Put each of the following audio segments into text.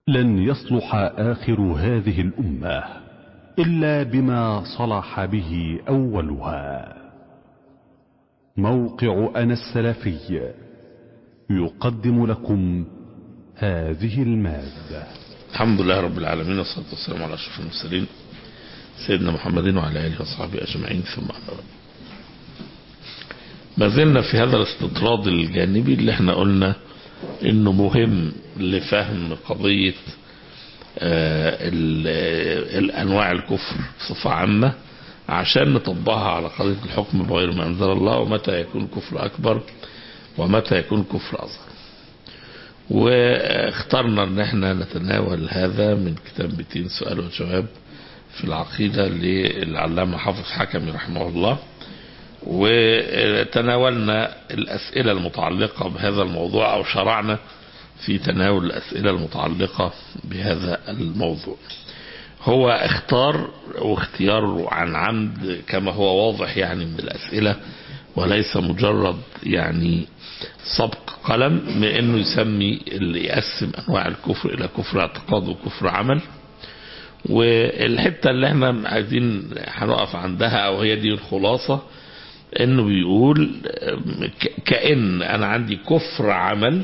لن يصلح آخر هذه الأمة إلا بما صلح به أولها موقع أنا السلفي يقدم لكم هذه المادة الحمد لله رب العالمين والصلاة والسلام على أشرف المرسلين سيدنا محمد وعلى آله وصحبه أجمعين ثم أما بعد ما زلنا في هذا الاستطراد الجانبي اللي احنا قلنا انه مهم لفهم قضية الانواع الكفر بصفة عامة عشان نطبقها على قضية الحكم بغير ما انزل الله ومتى يكون كفر اكبر ومتى يكون كفر اصغر واخترنا ان احنا نتناول هذا من كتاب 200 سؤال وجواب في العقيدة للعلامة حافظ حكمي رحمه الله وتناولنا الأسئلة المتعلقة بهذا الموضوع أو شرعنا في تناول الأسئلة المتعلقة بهذا الموضوع هو اختار واختياره عن عمد كما هو واضح يعني من الأسئلة وليس مجرد يعني سبق قلم من انه يسمي اللي يقسم انواع الكفر الى كفر اعتقاد وكفر عمل والحته اللي احنا عايزين هنقف عندها او هي دي الخلاصه انه بيقول كأن انا عندي كفر عمل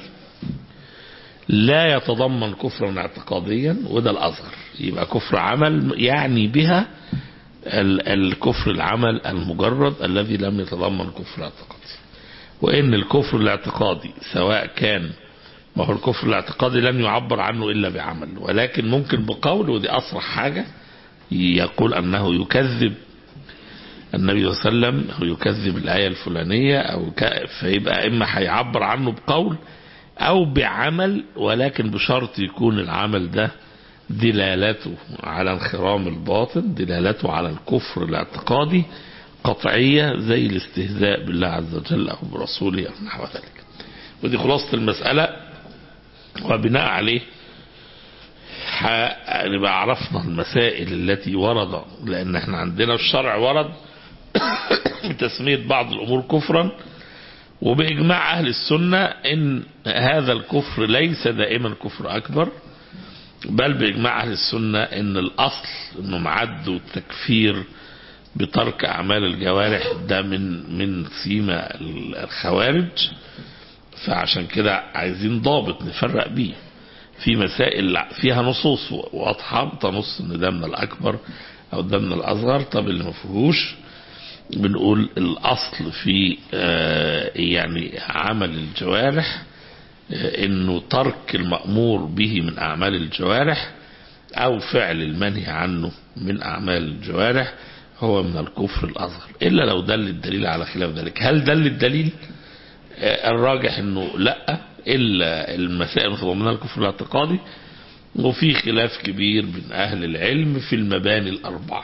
لا يتضمن كفرا اعتقاديا وده الاصغر يبقى كفر عمل يعني بها الكفر العمل المجرد الذي لم يتضمن كفر اعتقادي وان الكفر الاعتقادي سواء كان ما هو الكفر الاعتقادي لن يعبر عنه الا بعمل ولكن ممكن بقول ودي اصرح حاجه يقول انه يكذب النبي صلى الله عليه وسلم أو يكذب الآية الفلانية أو فيبقى إما هيعبر عنه بقول أو بعمل ولكن بشرط يكون العمل ده دلالته على انخرام الباطن دلالته على الكفر الاعتقادي قطعية زي الاستهزاء بالله عز وجل أو برسوله أو نحو ذلك ودي خلاصة المسألة وبناء عليه نبقى عرفنا المسائل التي ورد لأن احنا عندنا الشرع ورد بتسمية بعض الأمور كفرا وبإجماع أهل السنة إن هذا الكفر ليس دائما كفر أكبر بل بإجماع أهل السنة إن الأصل إنه معد التكفير بترك أعمال الجوارح ده من من سيما الخوارج فعشان كده عايزين ضابط نفرق بيه في مسائل فيها نصوص واضحة تنص ان ده من الأكبر أو ده من الأصغر طب اللي ما فيهوش بنقول الأصل في يعني عمل الجوارح انه ترك المأمور به من أعمال الجوارح أو فعل المنهي عنه من أعمال الجوارح هو من الكفر الأصغر إلا لو دل الدليل على خلاف ذلك هل دل الدليل الراجح انه لا الا المسائل المتضمنه الكفر الاعتقادي وفي خلاف كبير بين اهل العلم في المباني الاربعه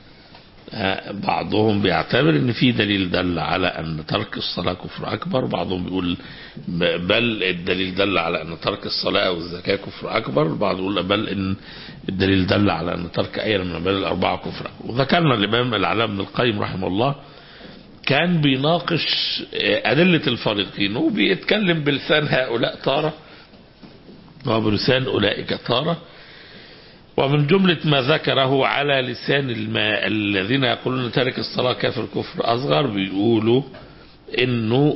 بعضهم بيعتبر ان في دليل دل على ان ترك الصلاة كفر اكبر بعضهم بيقول بل الدليل دل على ان ترك الصلاة والزكاة كفر اكبر بعض يقول بل ان الدليل دل على ان ترك اي من المباني الاربعة كفر اكبر وذكرنا الامام العلام ابن القيم رحمه الله كان بيناقش ادلة الفريقين وبيتكلم بلسان هؤلاء تارة وبلسان اولئك تارة ومن جملة ما ذكره على لسان الماء الذين يقولون تارك الصلاة كافر كفر أصغر بيقولوا انه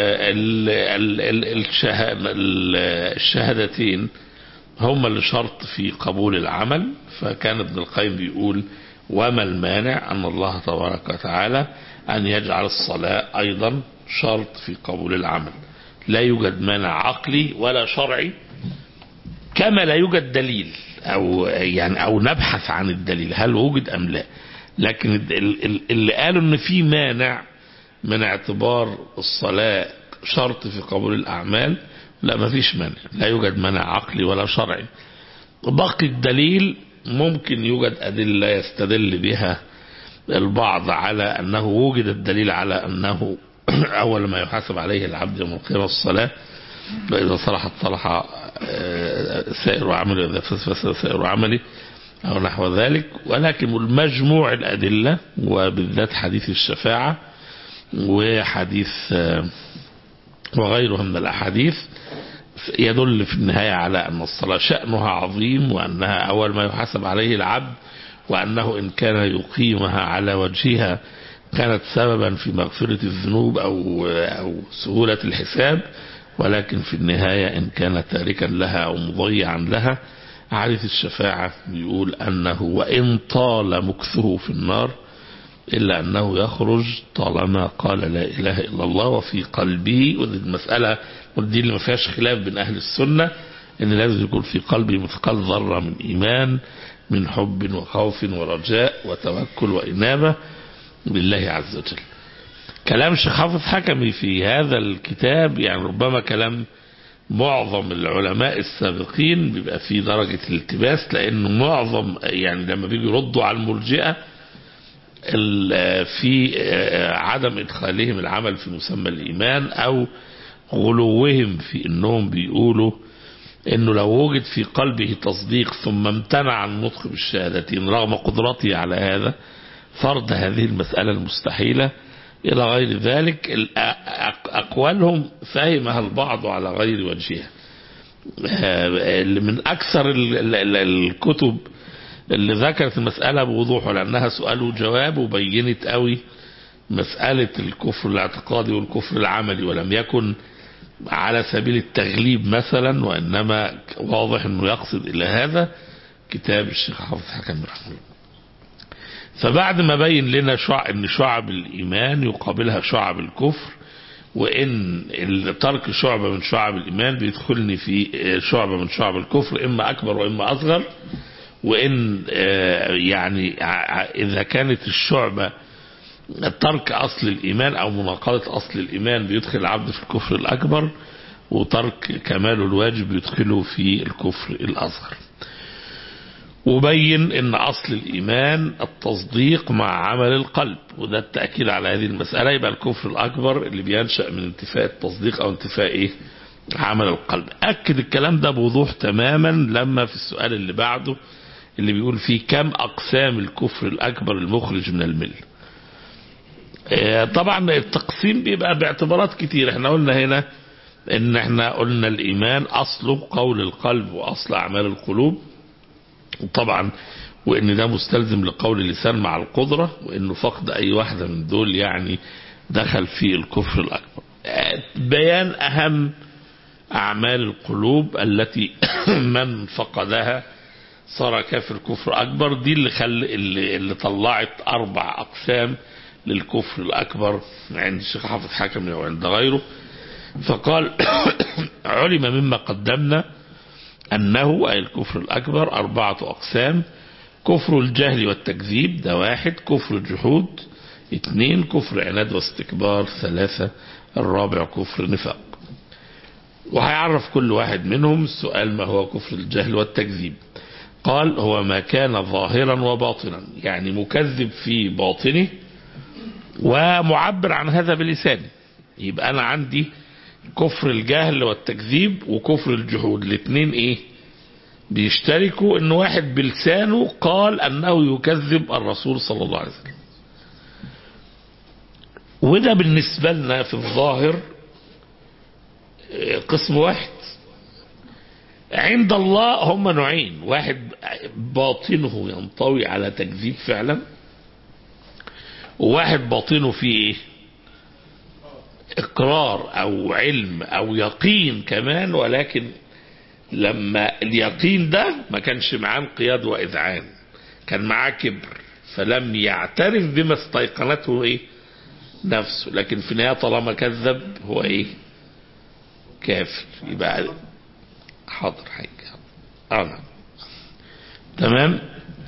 الشهادتين هما اللي شرط في قبول العمل فكان ابن القيم بيقول وما المانع أن الله تبارك وتعالى أن يجعل الصلاة أيضا شرط في قبول العمل لا يوجد مانع عقلي ولا شرعي كما لا يوجد دليل او يعني او نبحث عن الدليل هل وجد ام لا لكن اللي قالوا ان في مانع من اعتبار الصلاة شرط في قبول الاعمال لا ما فيش مانع لا يوجد مانع عقلي ولا شرعي باقي الدليل ممكن يوجد ادلة يستدل بها البعض على انه وجد الدليل على انه اول ما يحاسب عليه العبد يوم القيامة الصلاة فإذا صلحت صلح سائر عمله إذا فسد سائر عمله أو نحو ذلك ولكن المجموع الأدلة وبالذات حديث الشفاعة وحديث وغيرها من الأحاديث يدل في النهاية على أن الصلاة شأنها عظيم وأنها أول ما يحاسب عليه العبد وأنه إن كان يقيمها على وجهها كانت سببا في مغفرة الذنوب أو, أو سهولة الحساب ولكن في النهاية إن كان تاركا لها أو مضيعا لها عارف الشفاعة بيقول أنه وإن طال مكثه في النار إلا أنه يخرج طالما قال لا إله إلا الله وفي قلبه ودي المسألة ودي اللي ما فيهاش خلاف بين أهل السنة إن لازم يكون في قلبي مثقال ذرة من إيمان من حب وخوف ورجاء وتوكل وإنابة بالله عز وجل كلام الشيخ حافظ حكمي في هذا الكتاب يعني ربما كلام معظم العلماء السابقين بيبقى فيه درجة الالتباس لأنه معظم يعني لما بيجوا يردوا على المرجئة في عدم إدخالهم العمل في مسمى الإيمان أو غلوهم في أنهم بيقولوا أنه لو وجد في قلبه تصديق ثم امتنع عن النطق بالشهادتين رغم قدرته على هذا فرض هذه المسألة المستحيلة إلى غير ذلك أقوالهم فهمها البعض على غير وجهها من أكثر الكتب اللي ذكرت المسألة بوضوح لأنها سؤال وجواب وبينت قوي مسألة الكفر الاعتقادي والكفر العملي ولم يكن على سبيل التغليب مثلا وإنما واضح أنه يقصد إلى هذا كتاب الشيخ حافظ حكم رحمه الله فبعد ما بين لنا شعب ان شعب الايمان يقابلها شعب الكفر وان ترك شعبة من شعب الايمان بيدخلني في شعبة من شعب الكفر اما اكبر واما اصغر وان يعني اذا كانت الشعبة ترك اصل الايمان او مناقضة اصل الايمان بيدخل العبد في الكفر الاكبر وترك كمال الواجب يدخله في الكفر الاصغر وبين ان اصل الايمان التصديق مع عمل القلب وده التأكيد على هذه المسألة يبقى الكفر الاكبر اللي بينشأ من انتفاء التصديق او انتفاء ايه عمل القلب اكد الكلام ده بوضوح تماما لما في السؤال اللي بعده اللي بيقول فيه كم اقسام الكفر الاكبر المخرج من المله طبعا التقسيم بيبقى باعتبارات كتير احنا قلنا هنا ان احنا قلنا الايمان اصله قول القلب واصل اعمال القلوب وطبعا وان ده مستلزم لقول اللسان مع القدرة وانه فقد اي واحدة من دول يعني دخل في الكفر الاكبر بيان اهم اعمال القلوب التي من فقدها صار كافر كفر اكبر دي اللي خل اللي, اللي طلعت اربع اقسام للكفر الاكبر عند الشيخ حافظ حكمي وعند غيره فقال علم مما قدمنا أنه أي الكفر الأكبر أربعة أقسام كفر الجهل والتكذيب ده واحد كفر الجحود اثنين كفر عناد واستكبار ثلاثة الرابع كفر نفاق وهيعرف كل واحد منهم السؤال ما هو كفر الجهل والتكذيب قال هو ما كان ظاهرا وباطنا يعني مكذب في باطنه ومعبر عن هذا بلسانه يبقى أنا عندي كفر الجهل والتكذيب وكفر الجحود الاثنين ايه بيشتركوا ان واحد بلسانه قال انه يكذب الرسول صلى الله عليه وسلم وده بالنسبة لنا في الظاهر قسم واحد عند الله هم نوعين واحد باطنه ينطوي على تكذيب فعلا وواحد باطنه فيه ايه اقرار او علم او يقين كمان ولكن لما اليقين ده ما كانش معاه انقياد واذعان كان معاه كبر فلم يعترف بما استيقنته ايه نفسه لكن في النهايه طالما كذب هو ايه كافر يبقى حاضر حاجه اه تمام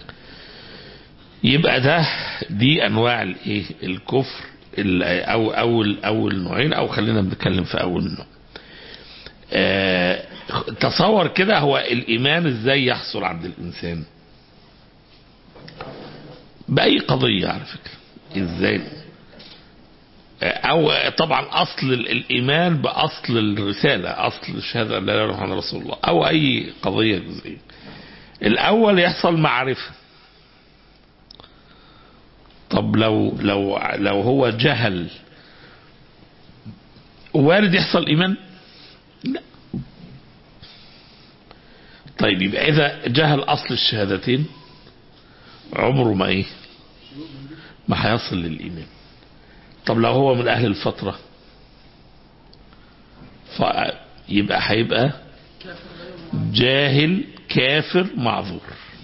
يبقى ده دي انواع الايه الكفر او اول اول نوعين او خلينا بنتكلم في اول نوع آه تصور كده هو الايمان ازاي يحصل عند الانسان باي قضيه على فكره ازاي او طبعا اصل الايمان باصل الرساله اصل الشهاده ان لا اله الا الله رسول الله او اي قضيه جزئيه الاول يحصل معرفه طب لو لو لو هو جهل وارد يحصل ايمان لا طيب يبقى إذا جهل أصل الشهادتين عمره ما إيه ما هيصل للإيمان طب لو هو من أهل الفترة فيبقى هيبقى جاهل كافر معذور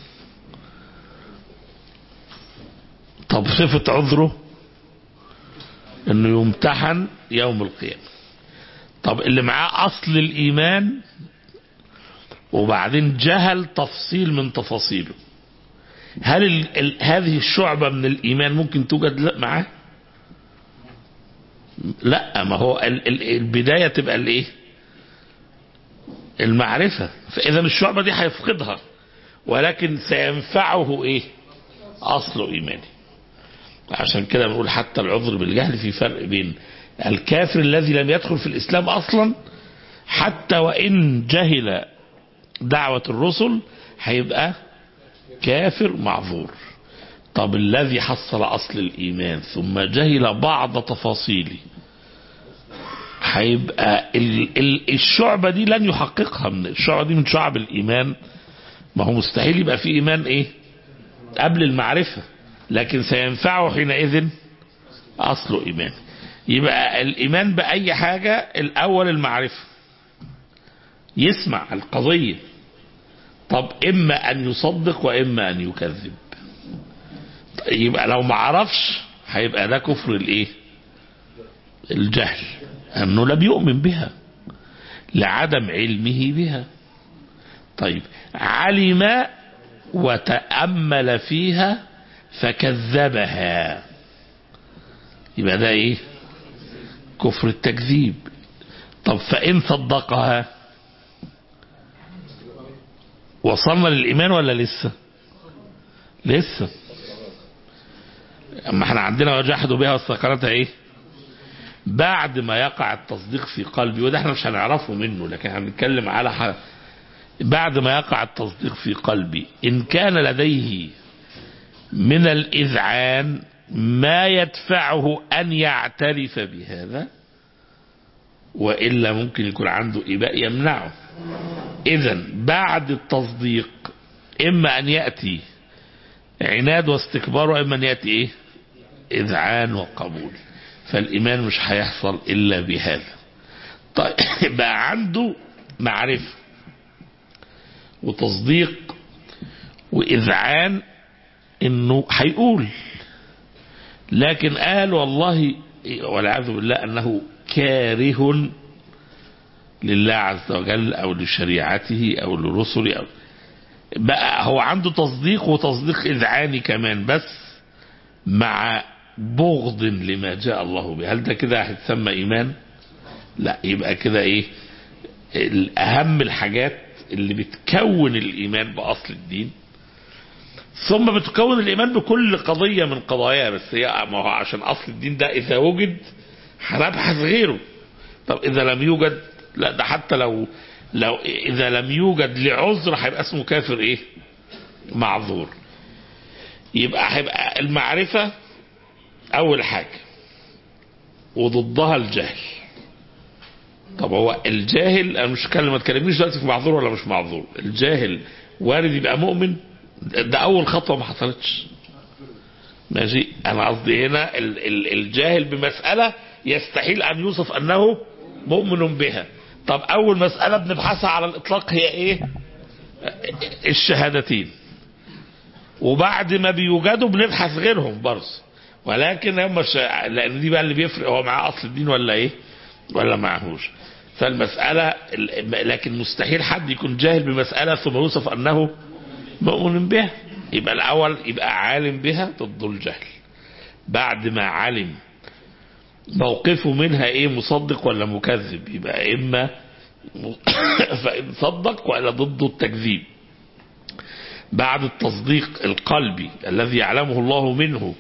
طب صفة عذره انه يمتحن يوم القيامة طب اللي معاه اصل الايمان وبعدين جهل تفصيل من تفاصيله هل ال ال هذه الشعبة من الايمان ممكن توجد لا معاه لا ما هو ال ال البداية تبقى الايه المعرفة فاذا الشعبة دي هيفقدها ولكن سينفعه ايه اصل ايمانه عشان كده بنقول حتى العذر بالجهل في فرق بين الكافر الذي لم يدخل في الإسلام أصلا حتى وإن جهل دعوة الرسل هيبقى كافر معذور طب الذي حصل أصل الإيمان ثم جهل بعض تفاصيله هيبقى ال- ال- الشعبة دي لن يحققها من الشعبة دي من شعب الإيمان ما هو مستحيل يبقى في إيمان إيه قبل المعرفة لكن سينفعه حينئذ أصل إيمان يبقى الإيمان بأي حاجة الأول المعرفة يسمع القضية طب إما أن يصدق وإما أن يكذب يبقى لو ما عرفش هيبقى ده كفر الإيه الجهل أنه لم يؤمن بها لعدم علمه بها طيب علم وتأمل فيها فكذبها يبقى ده ايه كفر التكذيب طب فإن صدقها وصلنا للإيمان ولا لسه لسه أما احنا عندنا وجحدوا بها واستقرتها ايه بعد ما يقع التصديق في قلبي وده احنا مش هنعرفه منه لكن هنتكلم على ح... بعد ما يقع التصديق في قلبي إن كان لديه من الإذعان ما يدفعه أن يعترف بهذا وإلا ممكن يكون عنده إباء يمنعه إذا بعد التصديق إما أن يأتي عناد واستكبار وإما أن يأتي إيه إذعان وقبول فالإيمان مش هيحصل إلا بهذا طيب بقى عنده معرفة وتصديق وإذعان إنه هيقول لكن قال والله والعياذ بالله أنه كاره لله عز وجل أو لشريعته أو لرسله أو بقى هو عنده تصديق وتصديق إذعاني كمان بس مع بغض لما جاء الله به هل ده كده هيتسمى إيمان لا يبقى كده إيه الأهم الحاجات اللي بتكون الإيمان بأصل الدين ثم بتكون الإيمان بكل قضية من قضاياه بس هي ما هو عشان أصل الدين ده إذا وجد هنبحث غيره طب إذا لم يوجد لا ده حتى لو لو إذا لم يوجد لعذر هيبقى اسمه كافر إيه معذور يبقى هيبقى المعرفة أول حاجة وضدها الجهل طب هو الجاهل انا مش هتكلم ما تكلمنيش دلوقتي في معذور ولا مش معذور الجاهل وارد يبقى مؤمن ده اول خطوه ما حصلتش ماشي انا قصدي هنا ال- ال- الجاهل بمساله يستحيل ان يوصف انه مؤمن بها طب اول مساله بنبحثها على الاطلاق هي ايه الشهادتين وبعد ما بيوجدوا بنبحث غيرهم برضه ولكن هم الش... لان دي بقى اللي بيفرق هو معاه اصل الدين ولا ايه ولا معهوش فالمسألة ال- لكن مستحيل حد يكون جاهل بمسألة ثم يوصف أنه مؤمن بها يبقى الأول يبقى عالم بها ضد الجهل بعد ما علم موقفه منها ايه مصدق ولا مكذب يبقى اما م- فإن صدق ولا ضده التكذيب بعد التصديق القلبي الذي يعلمه الله منه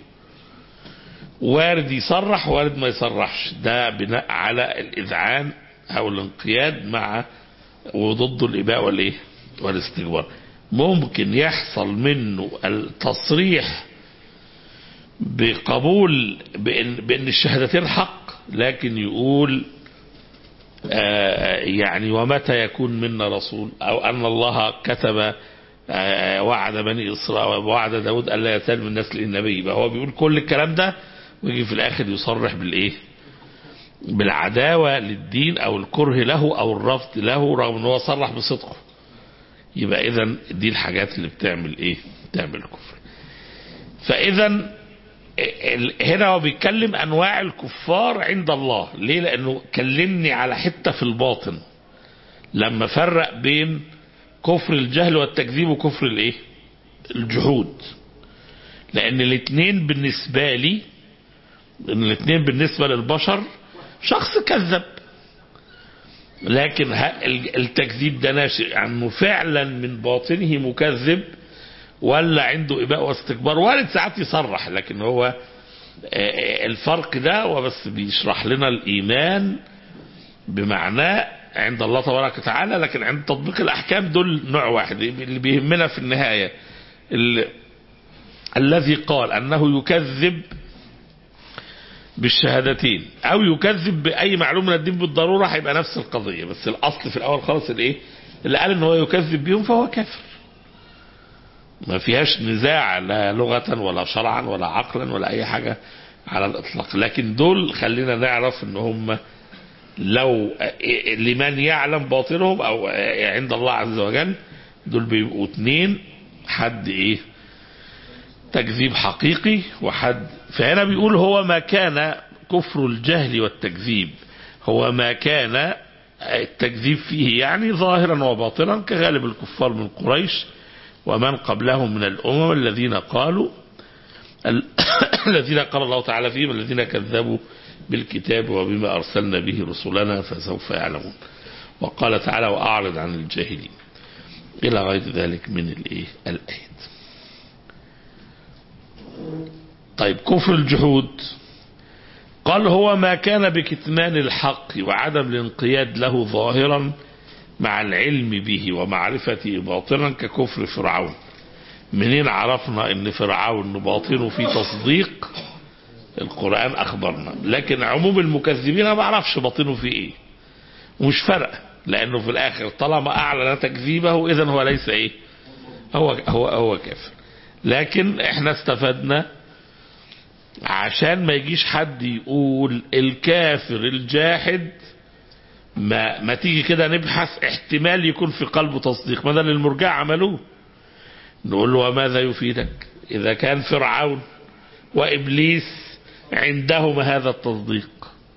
وارد يصرح وارد ما يصرحش ده بناء على الإذعان أو الانقياد مع وضد الإباء والإيه والاستكبار ممكن يحصل منه التصريح بقبول بأن, بأن الشهادتين حق لكن يقول آه، يعني ومتى يكون منا رسول أو أن الله كتب آه، وعد بني إسرائيل وعد داود ألا يتال من نسل النبي يبقى هو بيقول كل الكلام ده ويجي في الآخر يصرح بالإيه بالعداوة للدين أو الكره له أو الرفض له رغم أنه هو صرح بصدقه يبقى إذا دي الحاجات اللي بتعمل إيه بتعمل كفر فإذا ال- هنا هو بيتكلم أنواع الكفار عند الله ليه لأنه كلمني على حتة في الباطن لما فرق بين كفر الجهل والتكذيب وكفر الايه الجحود لان الاثنين بالنسبة لي ان الاثنين بالنسبة للبشر شخص كذب لكن ه- ال- التكذيب ده ناشئ عنه فعلا من باطنه مكذب ولا عنده اباء واستكبار وارد ساعات يصرح لكن هو آه، الفرق ده هو بس بيشرح لنا الايمان بمعناه عند الله تبارك وتعالى لكن عند تطبيق الاحكام دول نوع واحد اللي بيهمنا في النهايه ال- الذي قال انه يكذب بالشهادتين او يكذب باي معلومه من الدين بالضروره هيبقى نفس القضيه بس الاصل في الاول خالص الايه اللي قال ان هو يكذب بيهم فهو كافر ما فيهاش نزاع لا لغه ولا شرعا ولا عقلا ولا اي حاجه على الاطلاق لكن دول خلينا نعرف ان هم لو لمن يعلم باطنهم او عند الله عز وجل دول بيبقوا اتنين حد ايه تكذيب حقيقي وحد فهنا بيقول هو ما كان كفر الجهل والتكذيب هو ما كان التكذيب فيه يعني ظاهرا وباطنا كغالب الكفار من قريش ومن قبلهم من الأمم الذين قالوا الذين قال الله تعالى فيهم الذين كذبوا بالكتاب وبما أرسلنا به رسلنا فسوف يعلمون وقال تعالى وأعرض عن الجاهلين إلى غير ذلك من الإيه الآيات طيب كفر الجحود قال هو ما كان بكتمان الحق وعدم الانقياد له ظاهرا مع العلم به ومعرفته باطنا ككفر فرعون منين عرفنا ان فرعون باطنه في تصديق القرآن أخبرنا لكن عموم المكذبين ما بعرفش باطنه في إيه ومش فارقه لأنه في الآخر طالما أعلن تكذيبه إذا هو ليس إيه هو هو هو كافر لكن احنا استفدنا عشان ما يجيش حد يقول الكافر الجاحد ما ما تيجي كده نبحث احتمال يكون في قلبه تصديق ما ده اللي المرجع عملوه نقول له وماذا يفيدك إذا كان فرعون وإبليس عندهما هذا التصديق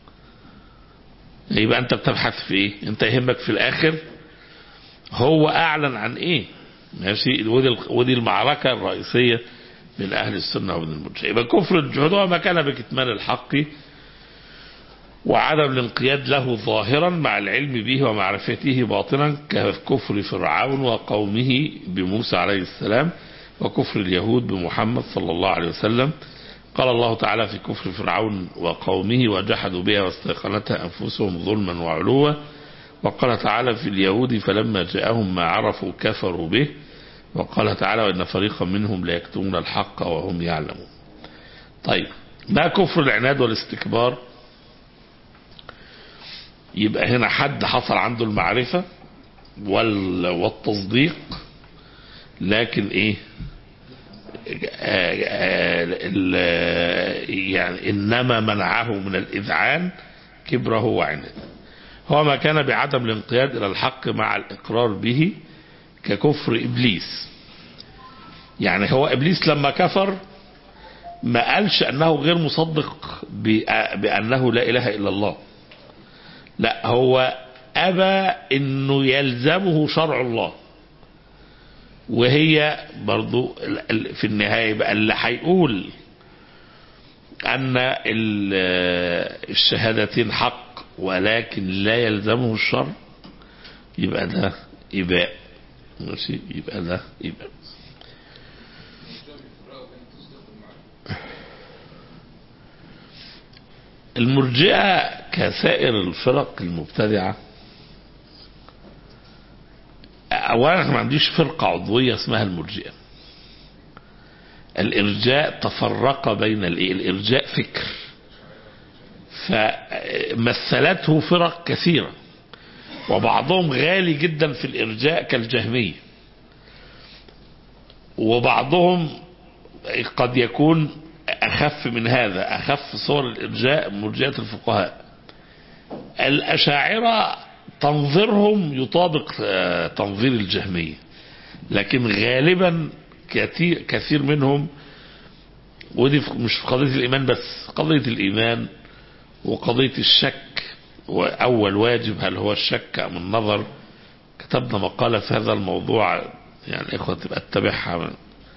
يبقى أنت بتبحث في إيه أنت يهمك في الآخر هو أعلن عن إيه ماشي ودي ودي المعركة الرئيسية بين أهل السنة وبين المرجئة يبقى كفر الجهود هو ما كان بكتمان الحق وعدم الانقياد له ظاهرا مع العلم به ومعرفته باطنا ككفر فرعون وقومه بموسى عليه السلام وكفر اليهود بمحمد صلى الله عليه وسلم قال الله تعالى في كفر فرعون وقومه وجحدوا بها واستيقنتها أنفسهم ظلما وعلوا وقال تعالى في اليهود فلما جاءهم ما عرفوا كفروا به وقال تعالى وإن فريقا منهم ليكتمون الحق وهم يعلمون طيب ما كفر العناد والاستكبار يبقى هنا حد حصل عنده المعرفة والتصديق لكن ايه يعني انما منعه من الاذعان كبره وعنده هو ما كان بعدم الانقياد الى الحق مع الاقرار به ككفر ابليس يعني هو ابليس لما كفر ما قالش انه غير مصدق بانه لا اله الا الله لا هو ابى انه يلزمه شرع الله وهي برضو في النهاية بقى اللي هيقول أن الشهادتين حق ولكن لا يلزمه الشر يبقى ده إباء ماشي يبقى ده إباء المرجئة كسائر الفرق المبتدعة اولا احنا ما عنديش فرقة عضوية اسمها المرجئة الارجاء تفرق بين الايه الارجاء فكر فمثلته فرق كثيرة وبعضهم غالي جدا في الإرجاء كالجهمية وبعضهم قد يكون أخف من هذا أخف صور الإرجاء مرجئة الفقهاء الأشاعرة تنظيرهم يطابق آه، تنظير الجهمية لكن غالبا كثير, كثير منهم ودي في- مش في قضية الإيمان بس قضية الإيمان وقضية الشك وأول واجب هل هو الشك أم النظر كتبنا مقالة في هذا الموضوع يعني إخوة تبقى تتابعها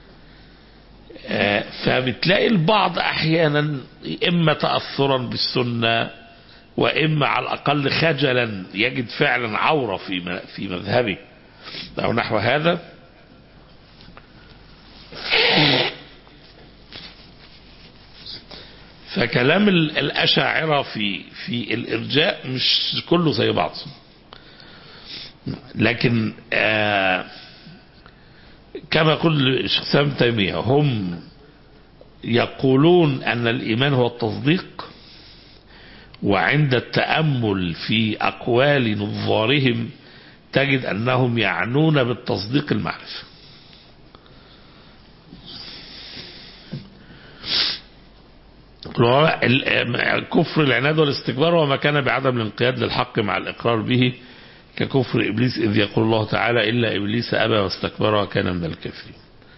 آه، فبتلاقي البعض أحيانا إما تأثرا بالسنة وإما على الأقل خجلا يجد فعلا عورة في م- في مذهبه أو نحو هذا فكلام ال- الأشاعرة في في الإرجاء مش كله زي بعض لكن آه كما يقول الشيخ الإسلام ابن تيمية هم يقولون أن الإيمان هو التصديق وعند التأمل في أقوال نظارهم تجد أنهم يعنون بالتصديق المعرفة هو ال- كفر العناد والاستكبار وما كان بعدم الانقياد للحق مع الإقرار به ككفر إبليس إذ يقول الله تعالى إلا إبليس أبى واستكبر وكان من الكافرين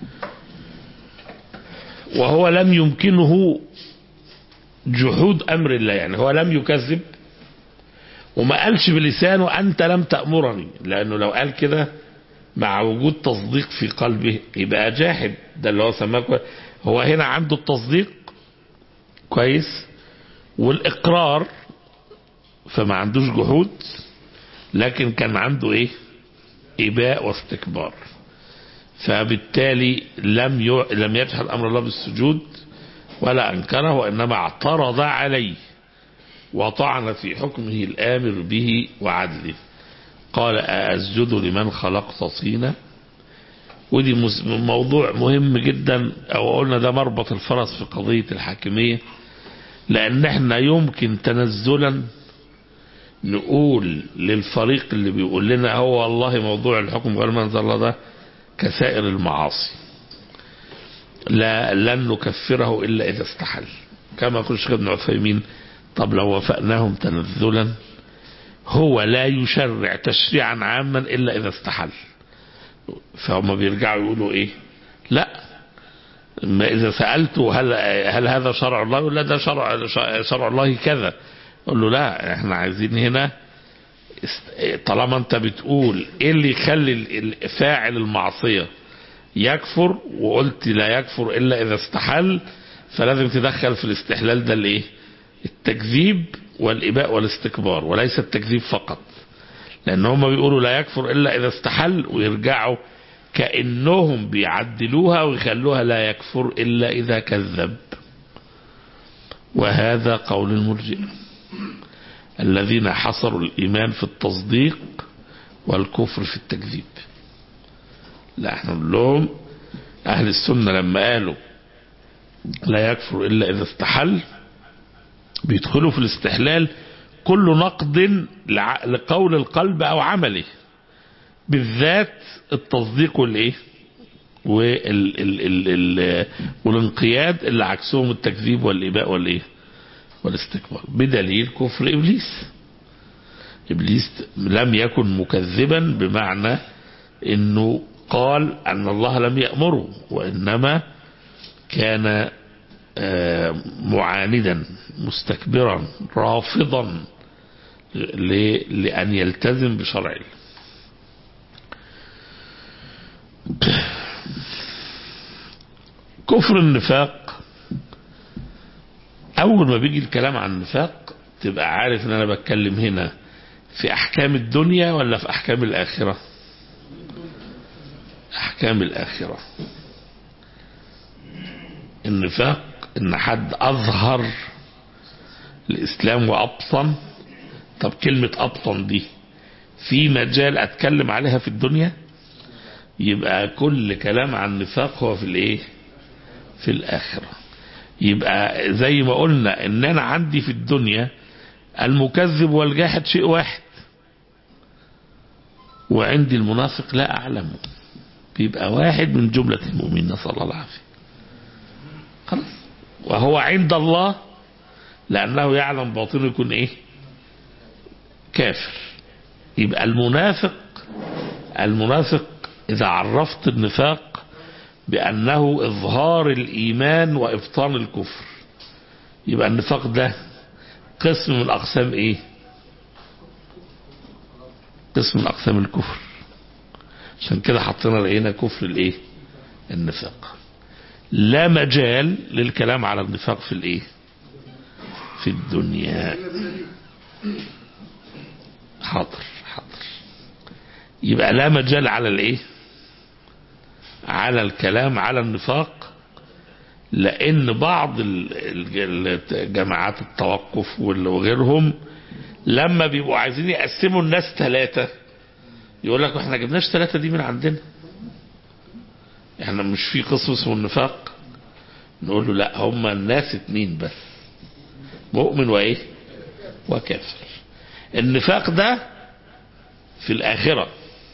وهو لم يمكنه جحود أمر الله يعني هو لم يكذب وما قالش بلسانه أنت لم تأمرني لأنه لو قال كده مع وجود تصديق في قلبه يبقى جاحد ده اللي هو سماه كويس. هو هنا عنده التصديق كويس والإقرار فما عندوش جحود لكن كان عنده ايه اباء واستكبار فبالتالي لم ي... لم يجحد امر الله بالسجود ولا انكره وانما اعترض عليه وطعن في حكمه الامر به وعدله قال أسجد لمن خلقت طينا ودي مس- موضوع مهم جدا او قلنا ده مربط الفرس في قضية الحاكمية لان احنا يمكن تنزلا نقول للفريق اللي بيقول لنا هو والله موضوع الحكم غير منزل الله ده كسائر المعاصي لا لن نكفره الا اذا استحل كما يقول الشيخ ابن عثيمين طب لو وافقناهم تنزلا هو لا يشرع تشريعا عاما الا اذا استحل فهم بيرجعوا يقولوا ايه لا ما اذا سالته هل هل هذا شرع الله يقول لا ده شرع شرع الله كذا اقول له لا احنا عايزين هنا است- طالما انت بتقول ايه اللي يخلي ال- فاعل المعصيه يكفر وقلت لا يكفر الا اذا استحل فلازم تدخل في الاستحلال ده الايه التكذيب والاباء والاستكبار وليس التكذيب فقط لان هم بيقولوا لا يكفر الا اذا استحل ويرجعوا كانهم بيعدلوها ويخلوها لا يكفر الا اذا كذب وهذا قول المرجئه الذين حصروا الايمان في التصديق والكفر في التكذيب لا احنا نقول لهم اهل السنه لما قالوا لا يكفر الا اذا استحل بيدخلوا في الاستحلال كل نقد لع- لقول القلب او عمله بالذات التصديق والايه وال ال ال ال والانقياد اللي عكسهم التكذيب والاباء والايه والاستكبار بدليل كفر ابليس ابليس لم يكن مكذبا بمعنى انه قال ان الله لم يامره وانما كان آه، معاندا مستكبرا رافضا ل- لأن يلتزم بشرع الله كفر النفاق أول ما بيجي الكلام عن النفاق تبقى عارف إن أنا بتكلم هنا في أحكام الدنيا ولا في أحكام الآخرة أحكام الآخرة النفاق ان حد اظهر الاسلام وابطن طب كلمة ابطن دي في مجال اتكلم عليها في الدنيا يبقى كل كلام عن النفاق هو في الايه في الاخرة يبقى زي ما قلنا ان انا عندي في الدنيا المكذب والجاحد شيء واحد وعندي المنافق لا أعلمه بيبقى واحد من جملة المؤمنين نسأل الله العافية خلاص وهو عند الله لأنه يعلم باطنه يكون إيه كافر يبقى المنافق المنافق إذا عرفت النفاق بأنه إظهار الإيمان وإبطان الكفر يبقى النفاق ده قسم من أقسام إيه قسم من أقسام الكفر عشان كده حطينا لقينا كفر الإيه النفاق لا مجال للكلام على النفاق في الإيه في الدنيا حاضر حاضر يبقى لا مجال على الايه على الكلام على النفاق لان بعض جماعات التوقف وغيرهم لما بيبقوا عايزين يقسموا الناس ثلاثة يقول لك احنا جبناش ثلاثة دي من عندنا احنا مش في قسم اسمه النفاق نقول له لا هم الناس اتنين بس مؤمن وايه وكافر النفاق ده في الآخرة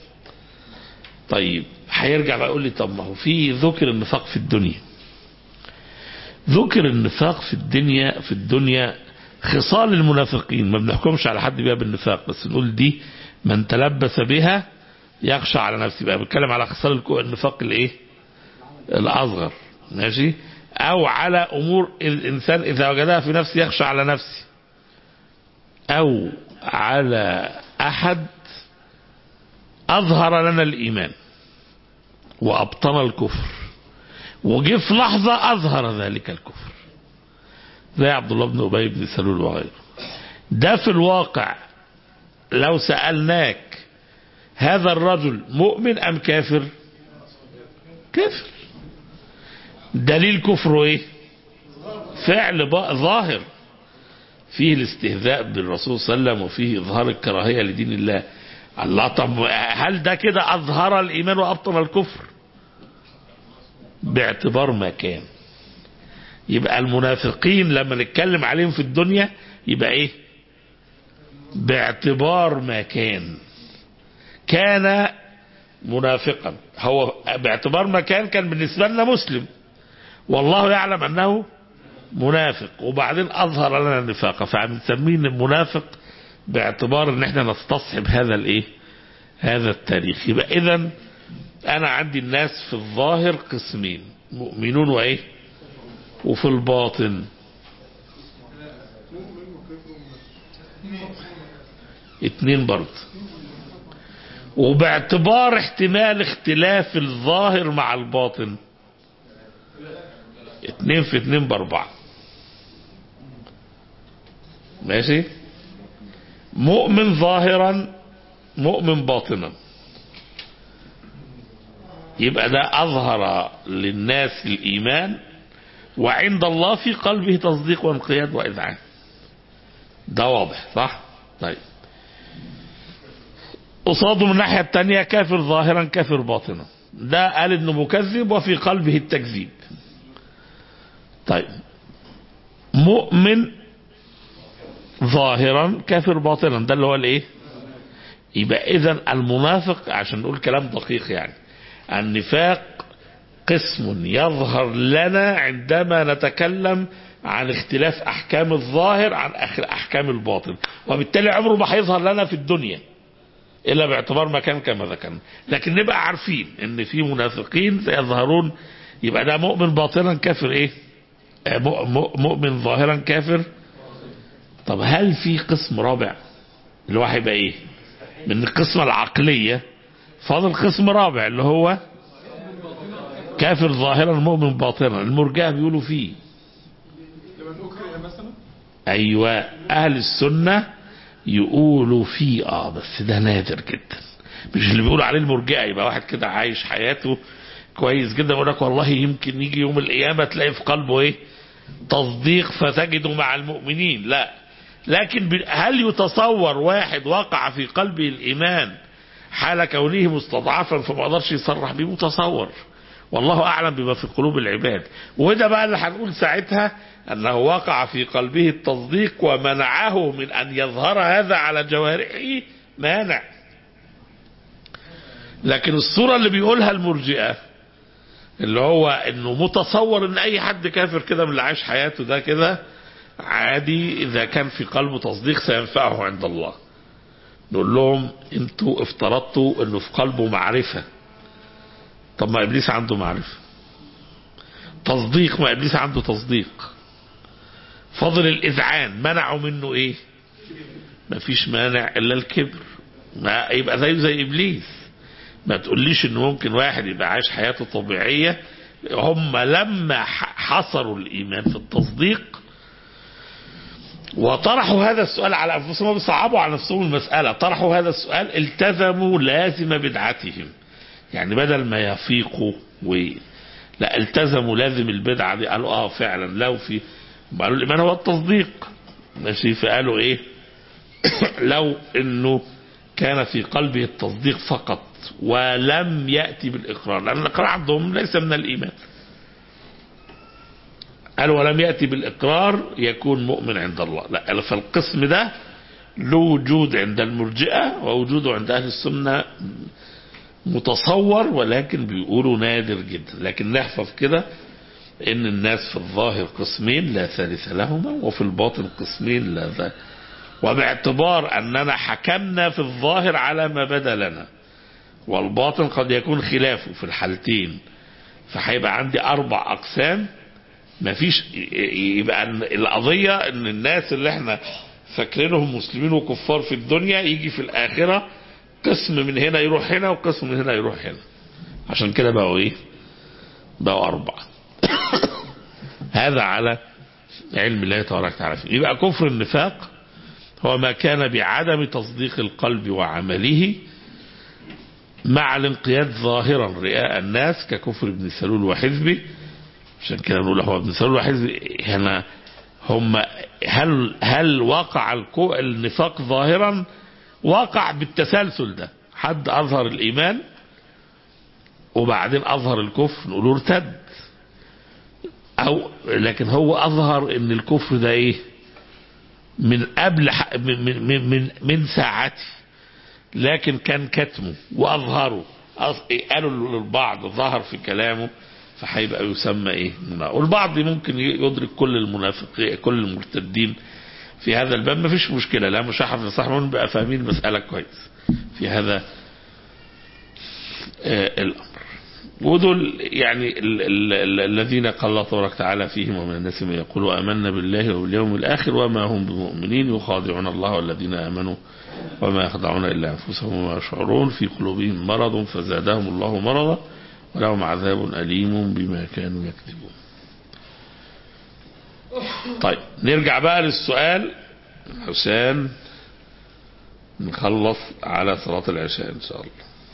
طيب هيرجع بقى يقول لي طب ما هو في ذكر النفاق في الدنيا ذكر النفاق في الدنيا في الدنيا خصال المنافقين ما بنحكمش على حد بيها بالنفاق بس نقول دي من تلبس بها يخشى على نفسه بقى بتكلم على خصال النفاق الايه الاصغر ماشي او على امور الانسان اذا وجدها في نفسه يخشى على نفسه او على احد اظهر لنا الايمان وابطن الكفر وجه في لحظة اظهر ذلك الكفر زي عبد الله بن ابي بن سلول وغيره ده في الواقع لو سألناك هذا الرجل مؤمن ام كافر كافر دليل كفره ايه فعل ظاهر فيه الاستهزاء بالرسول صلى الله عليه وسلم وفيه اظهار الكراهيه لدين الله الله طب هل ده كده اظهر الايمان وابطل الكفر باعتبار ما كان يبقى المنافقين لما نتكلم عليهم في الدنيا يبقى ايه باعتبار ما كان كان منافقا هو باعتبار ما كان كان بالنسبه لنا مسلم والله يعلم انه منافق وبعدين اظهر لنا النفاق فبنسميه المنافق باعتبار ان احنا نستصحب هذا الايه هذا التاريخ يبقى اذا انا عندي الناس في الظاهر قسمين مؤمنون وايه وفي الباطن اتنين برضه وباعتبار احتمال اختلاف الظاهر مع الباطن اتنين في اتنين باربعة ماشي مؤمن ظاهرا مؤمن باطنا يبقى ده أظهر للناس الإيمان وعند الله في قلبه تصديق وانقياد وإذعان ده واضح صح طيب قصاده من الناحية التانية كافر ظاهرا كافر باطنا ده قال انه مكذب وفي قلبه التكذيب طيب مؤمن ظاهرا كافر باطنا ده اللي هو الايه يبقى اذا المنافق عشان نقول كلام دقيق يعني النفاق قسم يظهر لنا عندما نتكلم عن اختلاف احكام الظاهر عن احكام الباطن وبالتالي عمره ما هيظهر لنا في الدنيا الا باعتبار مكان كما ذكرنا لكن نبقى عارفين ان في منافقين سيظهرون يبقى ده مؤمن باطنا كافر ايه مؤمن ظاهرا كافر طب هل في قسم رابع اللي هو هيبقى ايه من القسمة العقلية فاضل قسم رابع اللي هو كافر ظاهرا مؤمن باطنا المرجئه بيقولوا فيه ايوه اهل السنه يقولوا فيه اه بس ده نادر جدا مش اللي بيقولوا عليه المرجئه يبقى واحد كده عايش حياته كويس جدا يقول لك والله يمكن يجي يوم القيامه تلاقي في قلبه ايه تصديق فتجده مع المؤمنين لا لكن هل يتصور واحد وقع في قلبه الايمان حال كونه مستضعفا فما قدرش يصرح بيه متصور والله اعلم بما في قلوب العباد وده بقى اللي هنقول ساعتها انه وقع في قلبه التصديق ومنعه من ان يظهر هذا على جوارحه مانع لكن الصورة اللي بيقولها المرجئة اللي هو انه متصور ان اي حد كافر كده من اللي عايش حياته ده كده عادي اذا كان في قلبه تصديق سينفعه عند الله نقول لهم انتوا افترضتوا انه في قلبه معرفة طب ما ابليس عنده معرفة تصديق ما ابليس عنده تصديق فضل الاذعان منعوا منه ايه ما فيش مانع الا الكبر ما يبقى زيه زي ابليس ما تقوليش ان ممكن واحد يبقى عايش حياته طبيعية هم لما حصروا الايمان في التصديق وطرحوا هذا السؤال على انفسهم بيصعبوا على نفسهم المسألة طرحوا هذا السؤال التزموا لازم بدعتهم يعني بدل ما يفيقوا و لا التزموا لازم البدعة دي قالوا اه فعلا لو في قالوا الايمان هو التصديق ماشي فقالوا ايه لو انه كان في قلبه التصديق فقط ولم يأتي بالإقرار لأن الإقرار عندهم ليس من الإيمان قال ولم يأتي بالإقرار يكون مؤمن عند الله لا فالقسم ده له وجود عند المرجئة ووجوده عند أهل السنة متصور ولكن بيقولوا نادر جدا لكن نحفظ كده ان الناس في الظاهر قسمين لا ثالث لهما وفي الباطن قسمين لا ذا وباعتبار اننا حكمنا في الظاهر على ما بدا لنا والباطن قد يكون خلافه في الحالتين فهيبقى عندي اربع اقسام مفيش يبقى القضية ان الناس اللي احنا فاكرينهم مسلمين وكفار في الدنيا يجي في الاخرة قسم من هنا يروح هنا وقسم من هنا يروح هنا عشان كده بقوا ايه بقوا اربعة هذا على علم الله تبارك وتعالى فيه يبقى كفر النفاق هو ما كان بعدم تصديق القلب وعمله مع الانقياد ظاهرا رئاء الناس ككفر ابن سلول وحزبه عشان كده نقول هو ابن سلول وحزبه هنا هم هل هل وقع النفاق ظاهرا وقع بالتسلسل ده حد اظهر الايمان وبعدين اظهر الكفر نقول ارتد او لكن هو اظهر ان الكفر ده ايه من قبل من من من, من ساعته لكن كان كتمه واظهره قالوا للبعض ظهر في كلامه فهيبقى يسمى ايه والبعض ممكن يدرك كل المنافقين كل المرتدين في هذا الباب ما فيش مشكلة لا مشاحف لصاحبهم بقى فاهمين المسألة كويس في هذا آه الأمر ودول يعني ال ال ال الذين قال الله تبارك وتعالى فيهم ومن الناس من يقول آمنا بالله وباليوم الآخر وما هم بمؤمنين يخادعون الله والذين آمنوا وما يخدعون إلا أنفسهم وما يشعرون في قلوبهم مرض فزادهم الله مرضا ولهم عذاب أليم بما كانوا يكذبون طيب نرجع بقى للسؤال حسين نخلص على صلاة العشاء إن شاء الله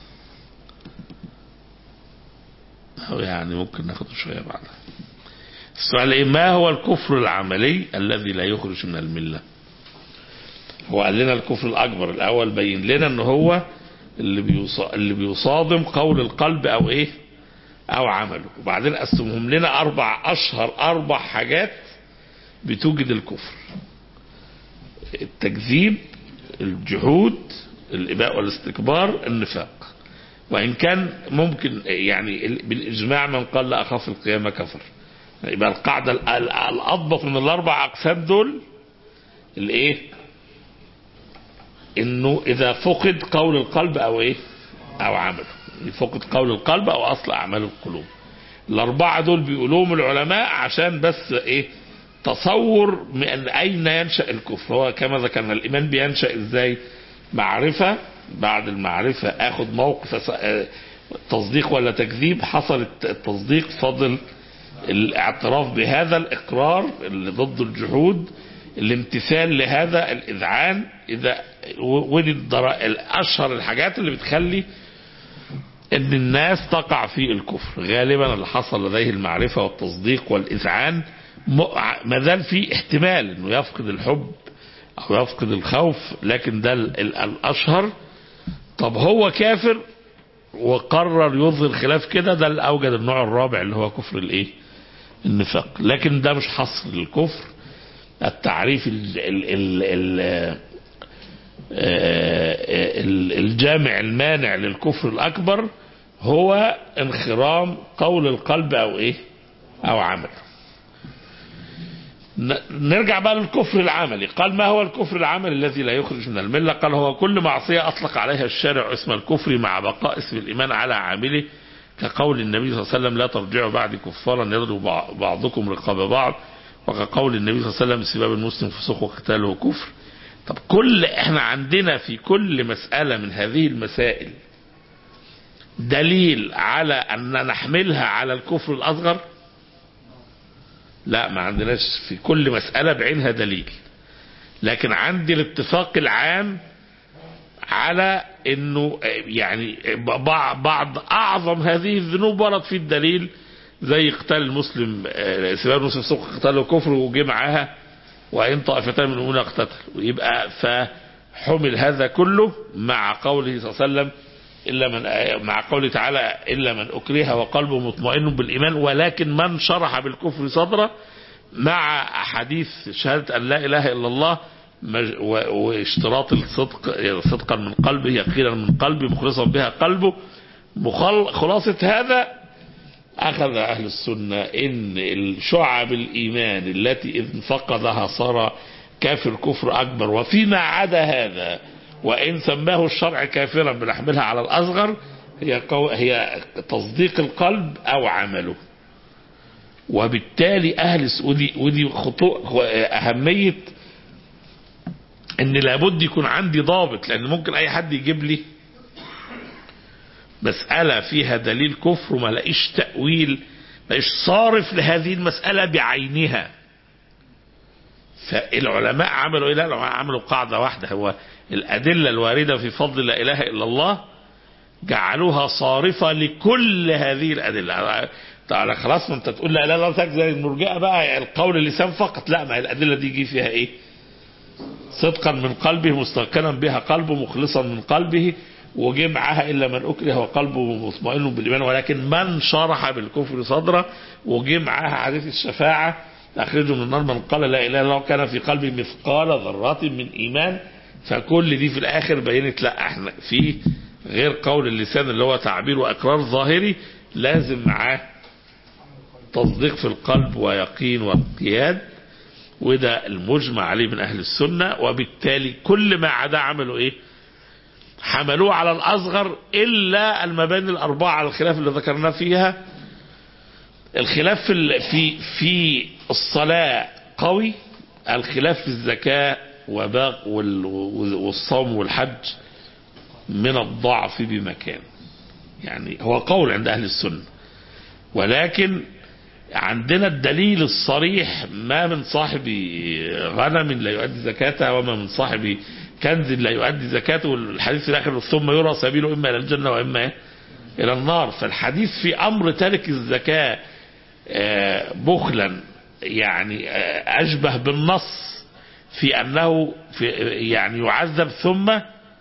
أو يعني ممكن ناخد شوية بعدها السؤال إيه ما هو الكفر العملي الذي لا يخرج من الملة هو قال لنا الكفر الأكبر الأول بين لنا أنه هو اللي اللي بيصادم قول القلب أو إيه أو عمله وبعدين قسمهم لنا أربع أشهر أربع حاجات بتوجد الكفر التكذيب الجحود الإباء والاستكبار النفاق وإن كان ممكن يعني بالإجماع من قال لا أخاف القيامة كفر يبقى القاعدة الأضبط من الأربع أقسام دول الإيه إنه إذا فقد قول القلب أو إيه أو عمله فقد قول القلب أو أصل أعمال القلوب الأربعة دول بيقولوهم العلماء عشان بس إيه تصور من أين ينشأ الكفر هو كما ذكرنا الإيمان بينشأ إزاي معرفة بعد المعرفة أخذ موقف تصديق ولا تكذيب حصل التصديق فضل الاعتراف بهذا الإقرار اللي ضد الجحود الامتثال لهذا الإذعان إذا ودي أشهر الحاجات اللي بتخلي ان الناس تقع في الكفر غالبا اللي حصل لديه المعرفة والتصديق والإذعان ما زال في احتمال انه يفقد الحب او يفقد الخوف لكن ده الاشهر طب هو كافر وقرر يظهر خلاف كده ده اللي اوجد النوع الرابع اللي هو كفر الايه النفاق لكن ده مش حصر للكفر التعريف ال ال ال ال الجامع المانع للكفر الأكبر هو انخرام قول القلب أو إيه أو عمل نرجع بقى للكفر العملي قال ما هو الكفر العملي الذي لا يخرج من الملة قال هو كل معصية أطلق عليها الشارع اسم الكفر مع بقاء اسم الإيمان على عامله كقول النبي صلى الله عليه وسلم لا ترجعوا بعد كفارا يضرب بعضكم رقاب بعض وكقول النبي صلى الله عليه وسلم سباب المسلم فسوق وقتاله كفر طب كل احنا عندنا في كل مسألة من هذه المسائل دليل على أن نحملها على الكفر الأصغر لا ما عندناش في كل مسألة بعينها دليل لكن عندي الاتفاق العام على انه يعني بعض اعظم هذه الذنوب ورد في الدليل زي قتال المسلم سباب المسلم سوق قتاله كفر وجه معاها وان طائفتان من المؤمنين اقتتلوا ويبقى فحمل هذا كله مع قوله صلى الله عليه وسلم الا من مع قوله تعالى الا من اكره وقلبه مطمئن بالايمان ولكن من شرح بالكفر صدره مع حديث شهاده ان لا اله الا الله واشتراط الصدق صدقا من قلبه يقينا من قلبه مخلصا بها قلبه خلاصة هذا أخذ أهل السنة إن الشعب الإيمان التي إذ فقدها صار كافر كفر أكبر وفيما عدا هذا وإن سماه الشرع كافرا بنحملها على الأصغر هي, قو... هي تصديق القلب أو عمله وبالتالي أهل ودي, ودي خطوة أهمية ان لابد يكون عندي ضابط لان ممكن اي حد يجيب لي مسألة فيها دليل كفر وما لاقيش تأويل مش صارف لهذه المسألة بعينها فالعلماء عملوا ايه لا عملوا قاعدة واحدة هو الأدلة الواردة في فضل لا إله إلا الله جعلوها صارفة لكل هذه الأدلة تعالى خلاص ما انت تقول لا اله الا الله زي المرجئه بقى القول اللسان فقط لا ما الادله دي يجي فيها ايه؟ صدقا من قلبه مستيقنا بها قلبه مخلصا من قلبه وجه معها الا من اكره وقلبه مطمئن بالايمان ولكن من شرح بالكفر صدره وجه معها حديث الشفاعه اخرجه من النار من قال لا اله الا الله كان في قلبه مثقال ذره من ايمان فكل دي في الاخر بينت لا احنا في غير قول اللسان اللي هو تعبير واقرار ظاهري لازم معاه تصديق في القلب ويقين وانقياد وده المجمع عليه من أهل السنة وبالتالي كل ما عدا عملوا إيه حملوه على الأصغر إلا المباني الأربعة على الخلاف اللي ذكرناه فيها الخلاف في في في الصلاة قوي الخلاف في الزكاة وباق والصوم والحج من الضعف بمكان يعني هو قول عند أهل السنة ولكن عندنا الدليل الصريح ما من صاحب غنم لا يؤدي زكاتها وما من صاحب كنز لا يؤدي زكاته والحديث في الاخر ثم يرى سبيله اما الى الجنه واما الى النار فالحديث في امر تارك الزكاه بخلا يعني اشبه بالنص في انه في يعني يعذب ثم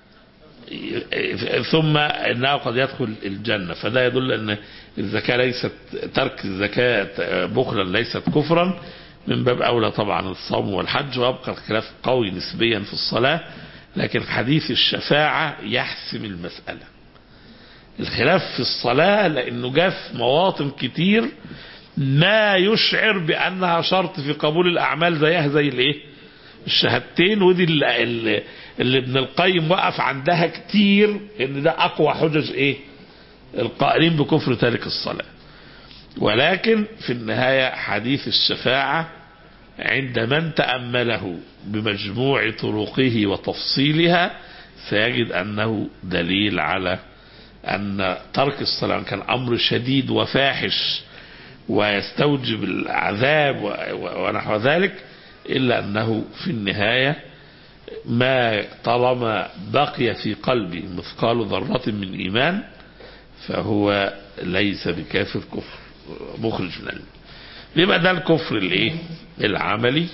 ثم انه قد يدخل الجنه فده يدل ان الزكاه ليست ترك الزكاه بخلا ليست كفرا من باب اولى طبعا الصوم والحج ويبقى الخلاف قوي نسبيا في الصلاه لكن حديث الشفاعه يحسم المساله الخلاف في الصلاه لانه جاء في مواطن كتير ما يشعر بانها شرط في قبول الاعمال زيها زي الايه الشهادتين ودي اللي, اللي, اللي ابن القيم وقف عندها كتير ان ده اقوى حجج ايه القائلين بكفر تارك الصلاة ولكن في النهاية حديث الشفاعة عند من تأمله بمجموع طرقه وتفصيلها سيجد أنه دليل على أن ترك الصلاة كان أمر شديد وفاحش ويستوجب العذاب ونحو ذلك إلا أنه في النهاية ما طالما بقي في قلبي مثقال ذرة من إيمان فهو ليس بكافر كفر مخرج من العلم يبقى ده الكفر الايه العملي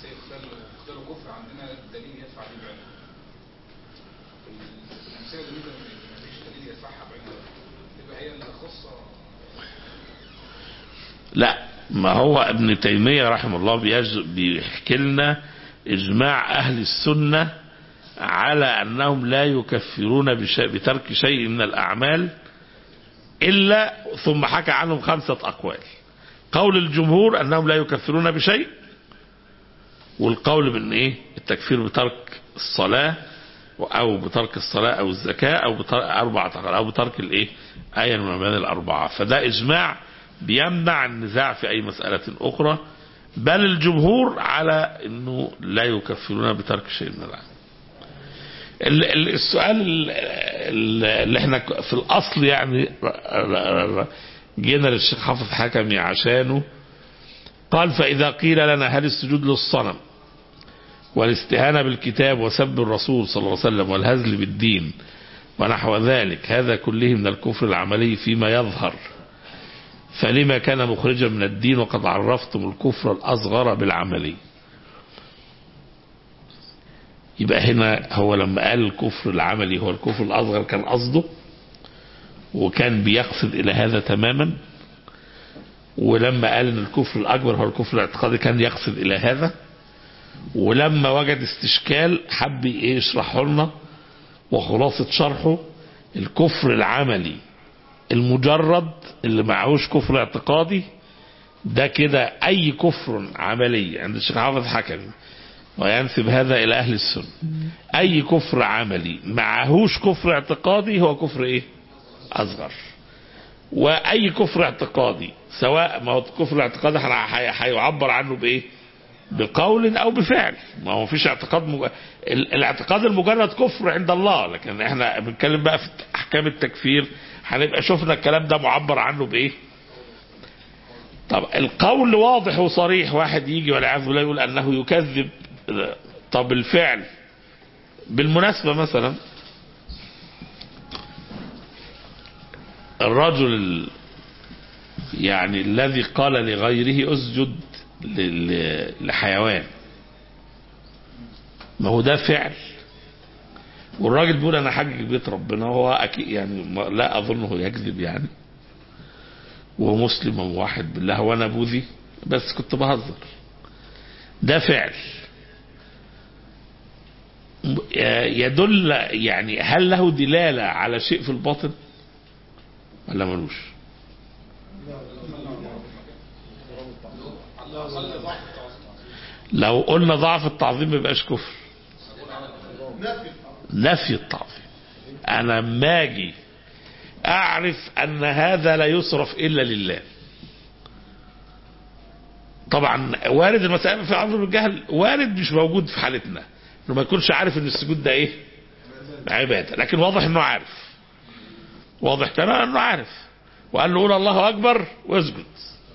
الشمسية اختاروا اختاروا كفر عندنا الدليل يدفع به بعينه الشمسية الجديدة ما فيش دليل يدفعها بعينها تبقى هي اللي خاصة لا ما هو ابن تيمية رحمه الله بيج- بيحكي لنا إجماع أهل السنة على أنهم لا يكفرون بشيء بترك شيء من الأعمال إلا ثم حكى عنهم خمسة أقوال قول الجمهور أنهم لا يكفرون بشيء والقول بأن إيه التكفير بترك الصلاة أو بترك الصلاة أو الزكاة أو بترك أربعة أقوال أو بترك الإيه آية من المباني الأربعة فده إجماع بيمنع النزاع في أي مسألة أخرى بل الجمهور على أنه لا يكفرون بترك شيء من الأعمال ال- ال- السؤال ال- ال- اللي احنا ك- في الاصل يعني ر- ر- ر- جينا للشيخ حافظ حكمي عشانه قال فاذا قيل لنا هل السجود للصنم والاستهانة بالكتاب وسب الرسول صلى الله عليه وسلم والهزل بالدين ونحو ذلك هذا كله من الكفر العملي فيما يظهر فلما كان مخرجا من الدين وقد عرفتم الكفر الأصغر بالعملي يبقى هنا هو لما قال الكفر العملي هو الكفر الأصغر كان قصده وكان بيقصد إلى هذا تماما ولما قال ان الكفر الأكبر هو الكفر الاعتقادي كان يقصد إلى هذا ولما وجد استشكال حب ايه يشرحه لنا وخلاصة شرحه الكفر العملي المجرد اللي معهوش كفر اعتقادي ده كده اي كفر عملي عند الشيخ حافظ حكمي وينسب هذا الى اهل السنه اي كفر عملي معهوش كفر اعتقادي هو كفر ايه اصغر واي كفر اعتقادي سواء ما هو الكفر الاعتقادي هي- هيعبر عنه بايه بقول او بفعل ما هو مفيش اعتقاد مج... ال- الاعتقاد المجرد كفر عند الله لكن احنا بنتكلم بقى في احكام التكفير هنبقى شفنا الكلام ده معبر عنه بايه طب القول واضح وصريح واحد يجي والعياذ بالله يقول انه يكذب طب الفعل بالمناسبة مثلا الرجل ال- يعني الذي قال لغيره اسجد ل- ل- لحيوان ما هو ده فعل والراجل بيقول انا حاجج بيت ربنا هو اكيد يعني ما- لا اظنه يكذب يعني ومسلم وواحد بالله وانا بوذي بس كنت بهزر ده فعل م- يدل يعني هل له دلالة على شيء في الباطن ولا ملوش لو قلنا ضعف التعظيم ما يبقاش كفر نفي التعظيم انا ما اجي اعرف ان هذا لا يصرف الا لله طبعا وارد المسائل في عذر الجهل وارد مش موجود في حالتنا انه ما يكونش عارف ان السجود ده ايه عباده لكن واضح انه عارف واضح تماما انه عارف وقال له قول الله اكبر واسجد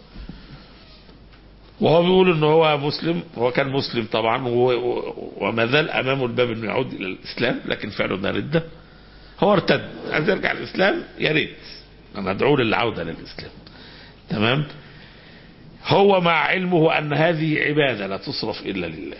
وهو بيقول ان هو مسلم هو كان مسلم طبعا و- و- وما زال امامه الباب انه يعود الى الاسلام لكن فعله ده رده هو ارتد عايز يرجع الاسلام يا ريت انا ادعو له للعوده للاسلام تمام هو مع علمه ان هذه عباده لا تصرف الا لله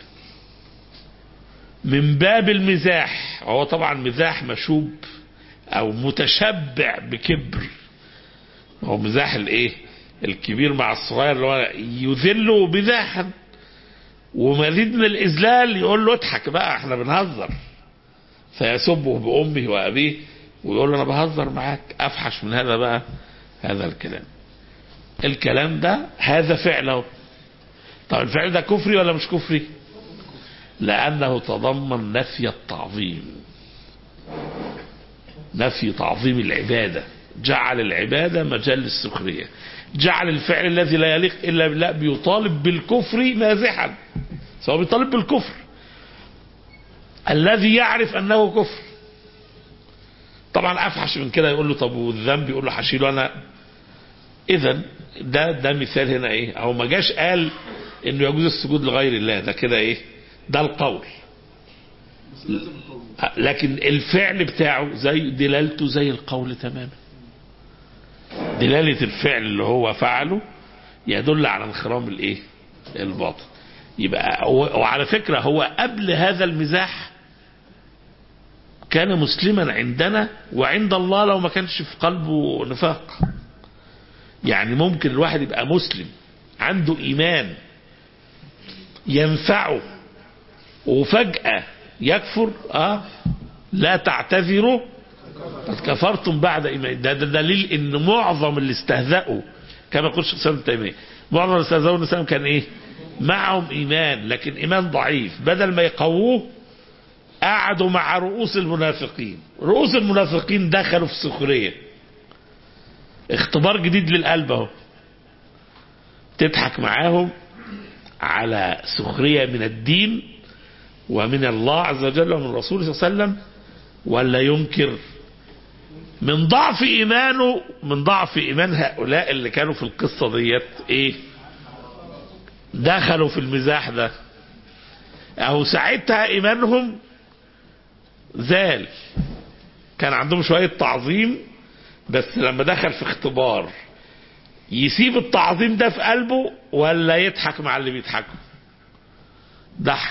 من باب المزاح وهو طبعا مزاح مشوب او متشبع بكبر هو مزاح الايه الكبير مع الصغير اللي هو يذله مزاحا ومزيد من الاذلال يقول له اضحك بقى احنا بنهزر فيسبه بامه وابيه ويقول له انا بهزر معاك افحش من هذا بقى هذا الكلام الكلام ده هذا فعله طب الفعل ده كفري ولا مش كفري لانه تضمن نفي التعظيم نفي تعظيم العباده جعل العباده مجال للسخريه جعل الفعل الذي لا يليق الا بالله بيطالب بالكفر مازحا سواء بيطالب بالكفر الذي يعرف انه كفر طبعا افحش من كده يقول له طب والذنب يقول له هشيله انا اذا ده ده مثال هنا ايه او ما جاش قال انه يجوز السجود لغير الله ده كده ايه ده القول لكن الفعل بتاعه زي دلالته زي القول تماما دلالة الفعل اللي هو فعله يدل على انخرام الايه الباطن يبقى و- وعلى فكرة هو قبل هذا المزاح كان مسلما عندنا وعند الله لو ما كانش في قلبه نفاق يعني ممكن الواحد يبقى مسلم عنده إيمان ينفعه وفجأة يكفر اه لا تعتذروا قد كفرتم بعد إيمان ده, ده دليل ان معظم اللي استهزأوا كما يقول الشيخ سلام تيمية معظم اللي استهزأوا النبي صلى الله عليه وسلم كان ايه معهم ايمان لكن ايمان ضعيف بدل ما يقووه قعدوا مع رؤوس المنافقين رؤوس المنافقين دخلوا في السخرية اختبار جديد للقلب اهو تضحك معاهم على سخرية من الدين ومن الله عز وجل ومن رسوله صلى الله عليه وسلم ولا ينكر من ضعف ايمانه من ضعف ايمان هؤلاء اللي كانوا في القصة ديت ايه دخلوا في المزاح ده او ساعتها ايمانهم زال كان عندهم شوية تعظيم بس لما دخل في اختبار يسيب التعظيم ده في قلبه ولا يضحك مع اللي بيضحكوا ضحك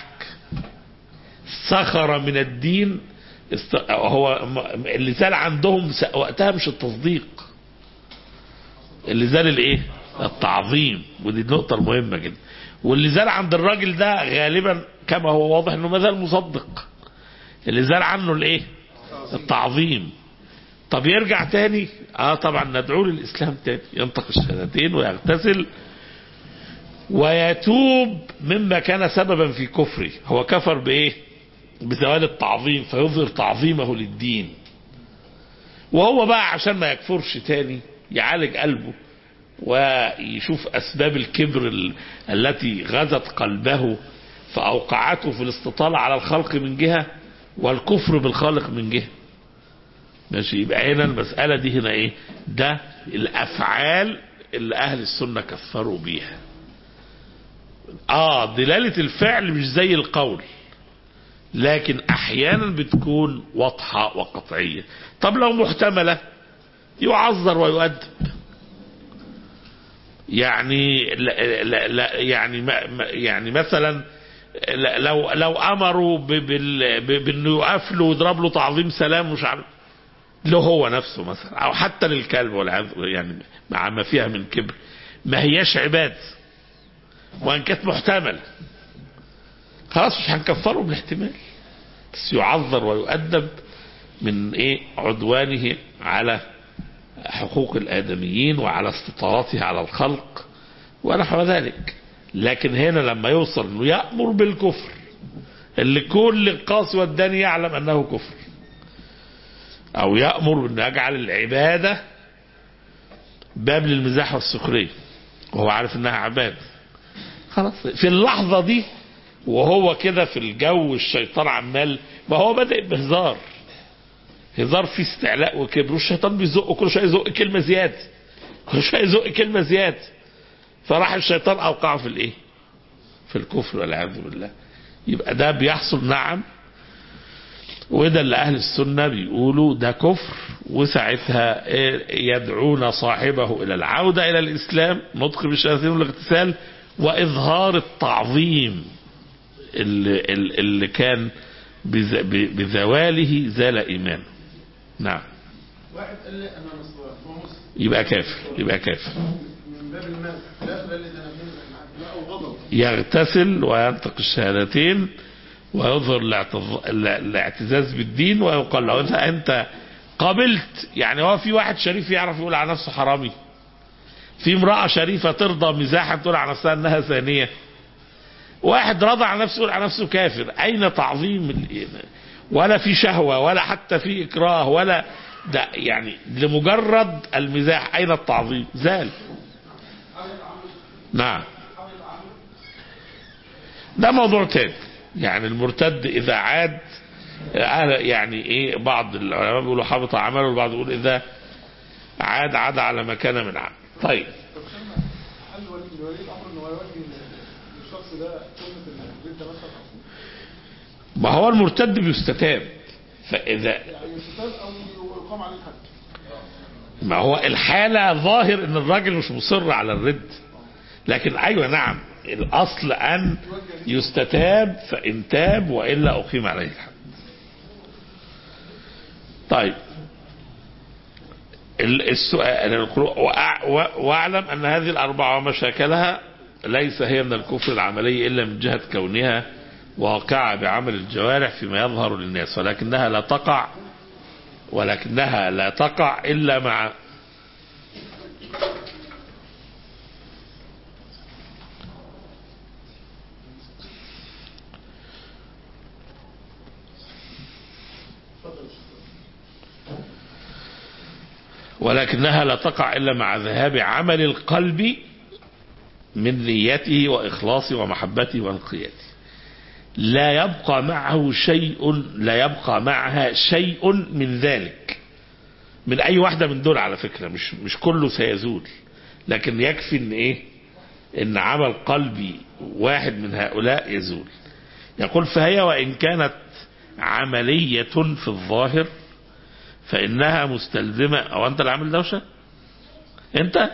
سخر من الدين است... هو م- اللي زال عندهم س- وقتها مش التصديق اللي زال الايه التعظيم ودي النقطة المهمة جدا واللي زال عند الراجل ده غالبا كما هو واضح انه ما زال مصدق اللي زال عنه الايه التعظيم طب يرجع تاني اه طبعا ندعوه للاسلام تاني ينطق الشهادتين ويغتسل ويتوب مما كان سببا في كفره هو كفر بايه بزوال التعظيم فيظهر تعظيمه للدين وهو بقى عشان ما يكفرش تاني يعالج قلبه ويشوف أسباب الكبر ال- التي غزت قلبه فأوقعته في الاستطالة على الخلق من جهة والكفر بالخالق من جهة ماشي يبقى هنا المسألة دي هنا ايه ده الأفعال اللي أهل السنة كفروا بيها اه دلالة الفعل مش زي القول لكن احيانا بتكون واضحة وقطعية طب لو محتملة يعذر ويؤدب يعني لا لا لا يعني ما ما- يعني مثلا لا- لو لو امروا ب- بال- ب- بانه يقف له ويضرب له تعظيم سلام مش عارف له هو نفسه مثلا او حتى للكلب والعياذ يعني مع ما فيها من كبر ما هياش عباد وان كانت محتمله خلاص مش هنكفره بالاحتمال بس يعذر ويؤدب من ايه عدوانه على حقوق الآدميين وعلى استطارته على الخلق ونحو ذلك لكن هنا لما يوصل انه يأمر بالكفر اللي كل القاسي والداني يعلم انه كفر او يأمر بانه يجعل العبادة باب للمزاح والسخرية وهو عارف انها عبادة خلاص في اللحظة دي وهو كده في الجو الشيطان عمال ما هو بدأ بهزار هزار فيه استعلاء وكبر والشيطان بيزق كل شويه يزق كلمه زياده كل شويه يزق كلمه زياده فراح الشيطان اوقعه في الايه؟ في الكفر والعياذ بالله يبقى ده بيحصل نعم وده اللي اهل السنه بيقولوا ده كفر وساعتها إيه يدعون صاحبه الى العوده الى الاسلام نطق بالشهادتين والاغتسال واظهار التعظيم اللي, اللي كان بز- ب- بزواله زال ايمانه نعم واحد قال لي انا مصر هو مسلم يبقى كافر يبقى كافر من باب المال الاخر قال لي ده انا بنزل لا او غضب يغتسل وينطق الشهادتين ويظهر الاعتظ- الا- الاعتزاز بالدين ويقال له انت انت قبلت يعني هو في واحد شريف يعرف يقول على نفسه حرامي في امرأة شريفة ترضى مزاحا تقول على نفسها انها زانية واحد رضى على نفسه يقول على نفسه كافر اين تعظيم ال- ولا في شهوة ولا حتى في اكراه ولا ده يعني لمجرد المزاح اين التعظيم زال نعم ده موضوع تاني يعني المرتد اذا عاد آه، يعني ايه بعض العلماء بيقولوا حبط عمله والبعض يقول اذا عاد عاد على ما كان من عام طيب هل ولي ولي الامر ان هو يوجه للشخص ده كلمه الرده مثلا ما هو المرتد بيستتاب فاذا يعني يستتاب او يقام عليه الحد ما هو الحالة ظاهر ان الراجل مش مصر على الرد لكن ايوه نعم الأصل أن يستتاب فإن تاب وإلا أقيم عليه الحد طيب ال- السؤال وأع- و- واعلم أن هذه الأربعة ومشاكلها ليس هي من الكفر العملي إلا من جهة كونها واقعة بعمل الجوارح فيما يظهر للناس ولكنها لا تقع ولكنها لا تقع إلا مع ولكنها لا تقع إلا مع ذهاب عمل القلب من نيته وإخلاصه ومحبته وانقياده لا يبقى معه شيء لا يبقى معها شيء من ذلك من أي واحدة من دول على فكرة مش مش كله سيزول لكن يكفي إن إيه إن عمل قلبي واحد من هؤلاء يزول يقول فهي وإن كانت عملية في الظاهر فإنها مستلزمة أو أنت اللي عامل دوشة أنت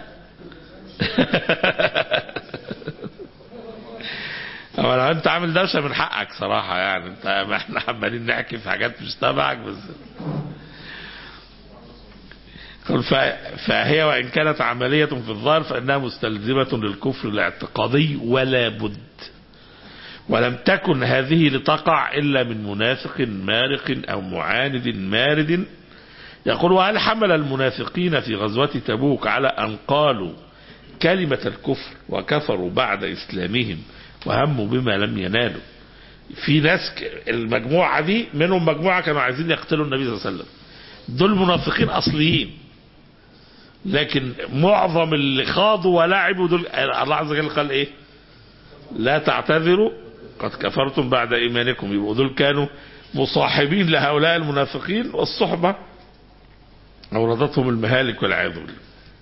هو لو أنت عامل دوشة من حقك صراحة يعني أنت ما إحنا عمالين نحكي في حاجات مش تبعك بس قل ف- فهي وإن كانت عملية في الظاهر فإنها مستلزمة للكفر الاعتقادي ولا بد ولم تكن هذه لتقع إلا من منافق مارق أو معاند مارد يقول وهل حمل المنافقين في غزوة تبوك على أن قالوا كلمة الكفر وكفروا بعد إسلامهم وهموا بما لم ينالوا في ناس ك- المجموعة دي منهم مجموعة كانوا عايزين يقتلوا النبي صلى الله عليه وسلم دول منافقين أصليين لكن معظم اللي خاضوا ولعبوا دول الله عز وجل قال ايه لا تعتذروا قد كفرتم بعد ايمانكم يبقوا دول كانوا مصاحبين لهؤلاء المنافقين والصحبة اوردتهم المهالك والعياذ بالله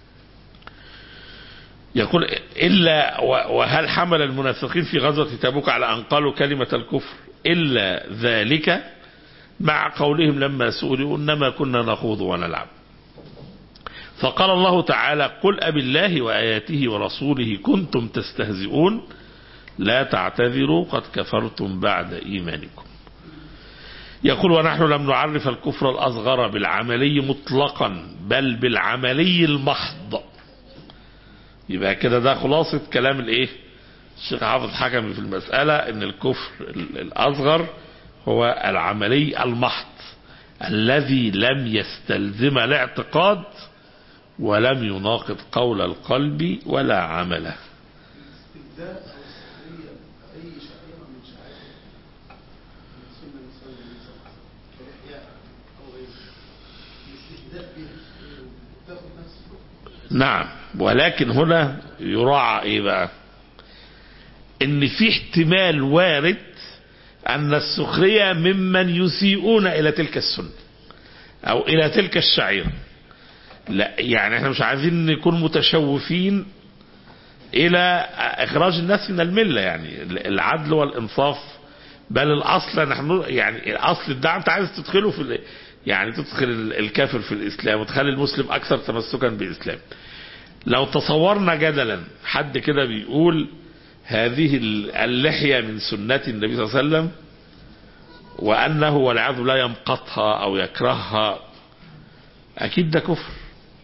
يقول إلا و- وهل حمل المنافقين في غزوة تبوك على أن قالوا كلمة الكفر إلا ذلك مع قولهم لما سئلوا إنما كنا نخوض ونلعب فقال الله تعالى قل أب الله وآياته ورسوله كنتم تستهزئون لا تعتذروا قد كفرتم بعد إيمانكم يقول ونحن لم نعرف الكفر الأصغر بالعملي مطلقا بل بالعملي المحض يبقى كده ده خلاصة كلام الايه الشيخ حافظ حكم في المسألة ان الكفر ال- الأصغر هو العملي المحض الذي لم يستلزم الاعتقاد ولم يناقض قول القلب ولا عمله استبداء او سخريه اي شعيره من شعائر السنه النبويه صلى الله عليه وسلم كاحياء او غيره الاستهزاء بها تاخذ نفس الحكم نعم ولكن هنا يراعى ايه بقى ان في احتمال وارد ان السخرية ممن يسيئون الى تلك السنة او الى تلك الشعيرة لا يعني احنا مش عايزين نكون متشوفين الى اخراج الناس من الملة يعني العدل والانصاف بل الاصل نحن يعني الاصل الدعم انت عايز تدخله في ال- يعني تدخل ال- الكافر في الاسلام وتخلي المسلم اكثر تمسكا بالاسلام لو تصورنا جدلا حد كده بيقول هذه ال- اللحية من سنة النبي صلى الله عليه وسلم وأنه والعياذ بالله يمقتها أو يكرهها أكيد ده كفر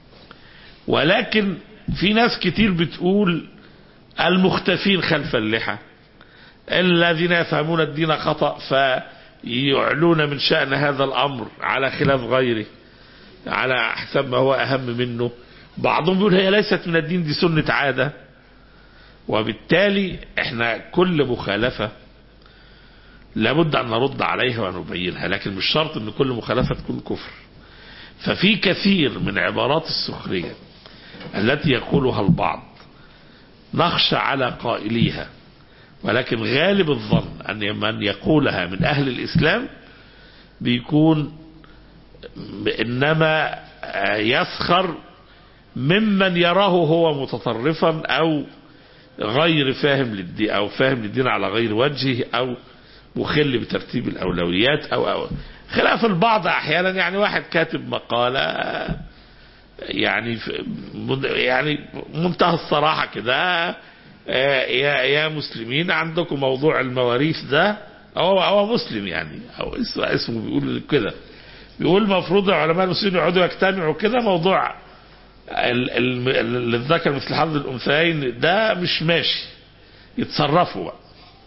ولكن في ناس كتير بتقول المختفين خلف اللحى الذين يفهمون الدين خطأ فيعلون من شأن هذا الأمر على خلاف غيره على حسب ما هو أهم منه بعضهم بيقول هي ليست من الدين دي سنة عادة وبالتالي احنا كل مخالفة لابد أن نرد عليها ونبينها لكن مش شرط أن كل مخالفة تكون كفر ففي كثير من عبارات السخرية التي يقولها البعض نخشى على قائليها ولكن غالب الظن أن من يقولها من أهل الإسلام بيكون إنما يسخر ممن يراه هو متطرفا أو غير فاهم للدين أو فاهم للدين على غير وجهه أو مخل بترتيب الأولويات أو, أو خلاف البعض أحيانا يعني واحد كاتب مقالة يعني في- يعني منتهى الصراحة كده آه، يا يا مسلمين عندكم موضوع المواريث ده هو هو مسلم يعني او اسمه اسمه بيقول كده بيقول المفروض العلماء المسلمين يقعدوا يجتمعوا كده موضوع ال- ال- ال- الذكر مثل حظ الانثيين ده مش ماشي يتصرفوا بقى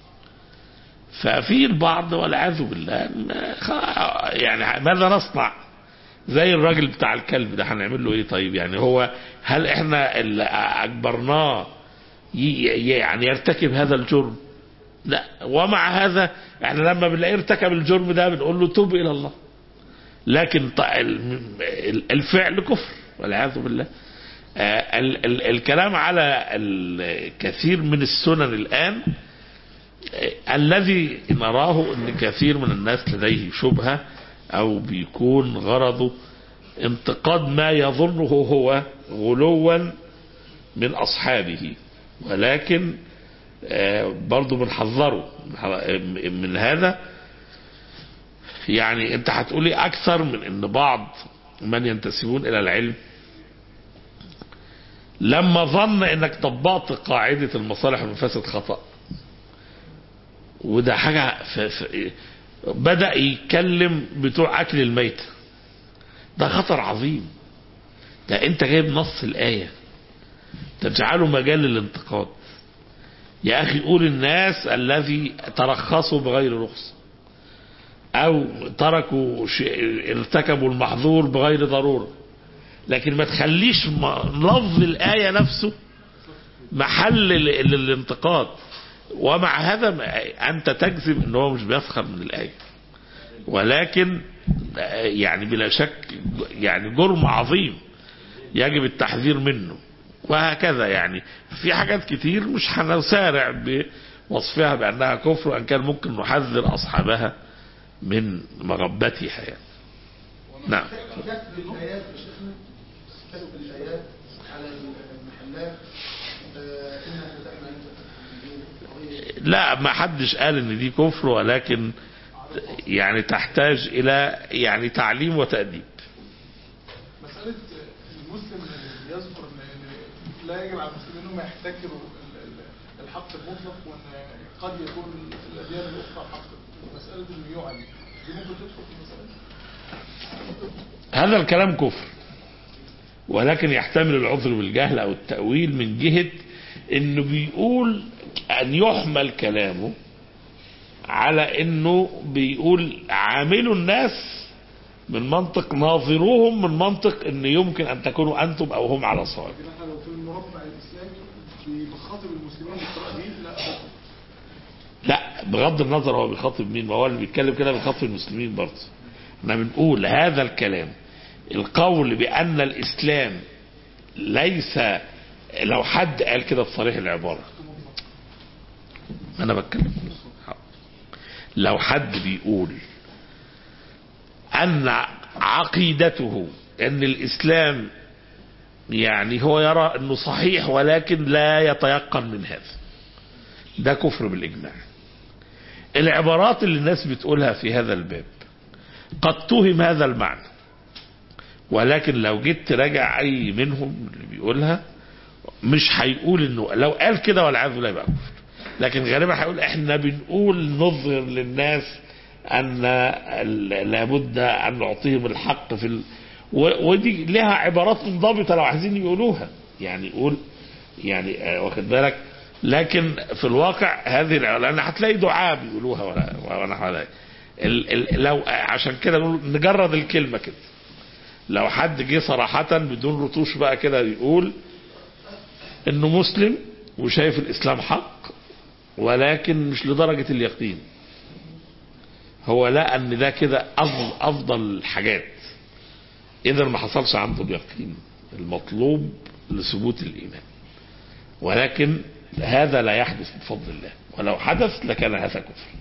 ففي البعض والعياذ بالله ما- خ- يعني ماذا نصنع زي الراجل بتاع الكلب ده هنعمل له ايه طيب يعني هو هل احنا اللي اجبرناه ي- ي- يعني يرتكب هذا الجرم لا ومع هذا احنا لما بنلاقيه ارتكب الجرم ده بنقول له توب الى الله لكن ط- ال- ال- الفعل كفر والعياذ بالله آه، ال- ال- الكلام على الكثير من السنن الآن آه، الذي نراه ان كثير من الناس لديه شبهة او بيكون غرضه انتقاد ما يظنه هو غلوا من اصحابه ولكن آه، برضه بنحذره من هذا يعني انت هتقولي اكثر من ان بعض من ينتسبون الى العلم لما ظن انك طبقت قاعدة المصالح والمفاسد خطأ وده حاجة ف... ف... بدأ يتكلم بتوع اكل الميتة ده خطر عظيم ده انت جايب نص الآية تجعله مجال للانتقاد يا اخي قول الناس الذي ترخصوا بغير رخصة او تركوا شيء ارتكبوا المحظور بغير ضرورة لكن ما تخليش م- لفظ الآية نفسه محل ل- للانتقاد ومع هذا ما- أنت تجزم أنه هو مش بيسخر من الآية ولكن آه، يعني بلا شك يعني جرم عظيم يجب التحذير منه وهكذا يعني في حاجات كتير مش هنسارع بوصفها بأنها كفر وأن كان ممكن نحذر أصحابها من مغبتها يعني نعم كتب الآيات يا شيخنا كتب الآيات على المحلات آه، إنا فتحنا لك قضية لا ما حدش قال ان دي كفر ولكن يعني تحتاج الى يعني تعليم وتأديب مسألة المسلم اللي يذكر ان إن لا يجب على المسلمين انهم يحتكروا ال- ال- الحق المطلق وان قد يكون الاديان الاخرى حق مسألة الميوعة دي دي ممكن تدخل في المسألة دي؟ هذا الكلام كفر ولكن يحتمل العذر بالجهل او التأويل من جهة انه بيقول ان يحمل كلامه على انه بيقول عاملوا الناس من منطق ناظروهم من منطق ان يمكن ان تكونوا انتم او هم على صواب لكن احنا لو في المربع الاسلامي بيخاطب المسلمين بالطريقة دي لا أبدا. لا بغض النظر هو بيخاطب مين ما هو اللي بيتكلم كده بيخاطب المسلمين برضه احنا بنقول هذا الكلام القول بأن الإسلام ليس لو حد قال كده بصريح العبارة أنا بتكلم لو حد بيقول أن عقيدته أن الإسلام يعني هو يرى أنه صحيح ولكن لا يتيقن من هذا ده كفر بالإجماع العبارات اللي الناس بتقولها في هذا الباب قد توهم هذا المعنى ولكن لو جيت تراجع أي منهم اللي بيقولها مش هيقول انه لو قال كده والعياذ بالله يبقى كفر لكن غالبا هيقول احنا بنقول نظهر للناس ان ال- لابد ان نعطيهم الحق في ال... و- ودي لها عبارات منضبطه لو عايزين يقولوها يعني يقول يعني آه، واخد بالك لكن في الواقع هذه الع- لان هتلاقي دعاء بيقولوها ولا ونحو ذلك ال- ال- لو عشان كده نقول نجرد الكلمه كده لو حد جه صراحة بدون رطوش بقى كده يقول انه مسلم وشايف الاسلام حق ولكن مش لدرجة اليقين هو لا ان ده كده افضل, افضل الحاجات اذا ما حصلش عنده اليقين المطلوب لثبوت الايمان ولكن هذا لا يحدث بفضل الله ولو حدث لكان هذا كفر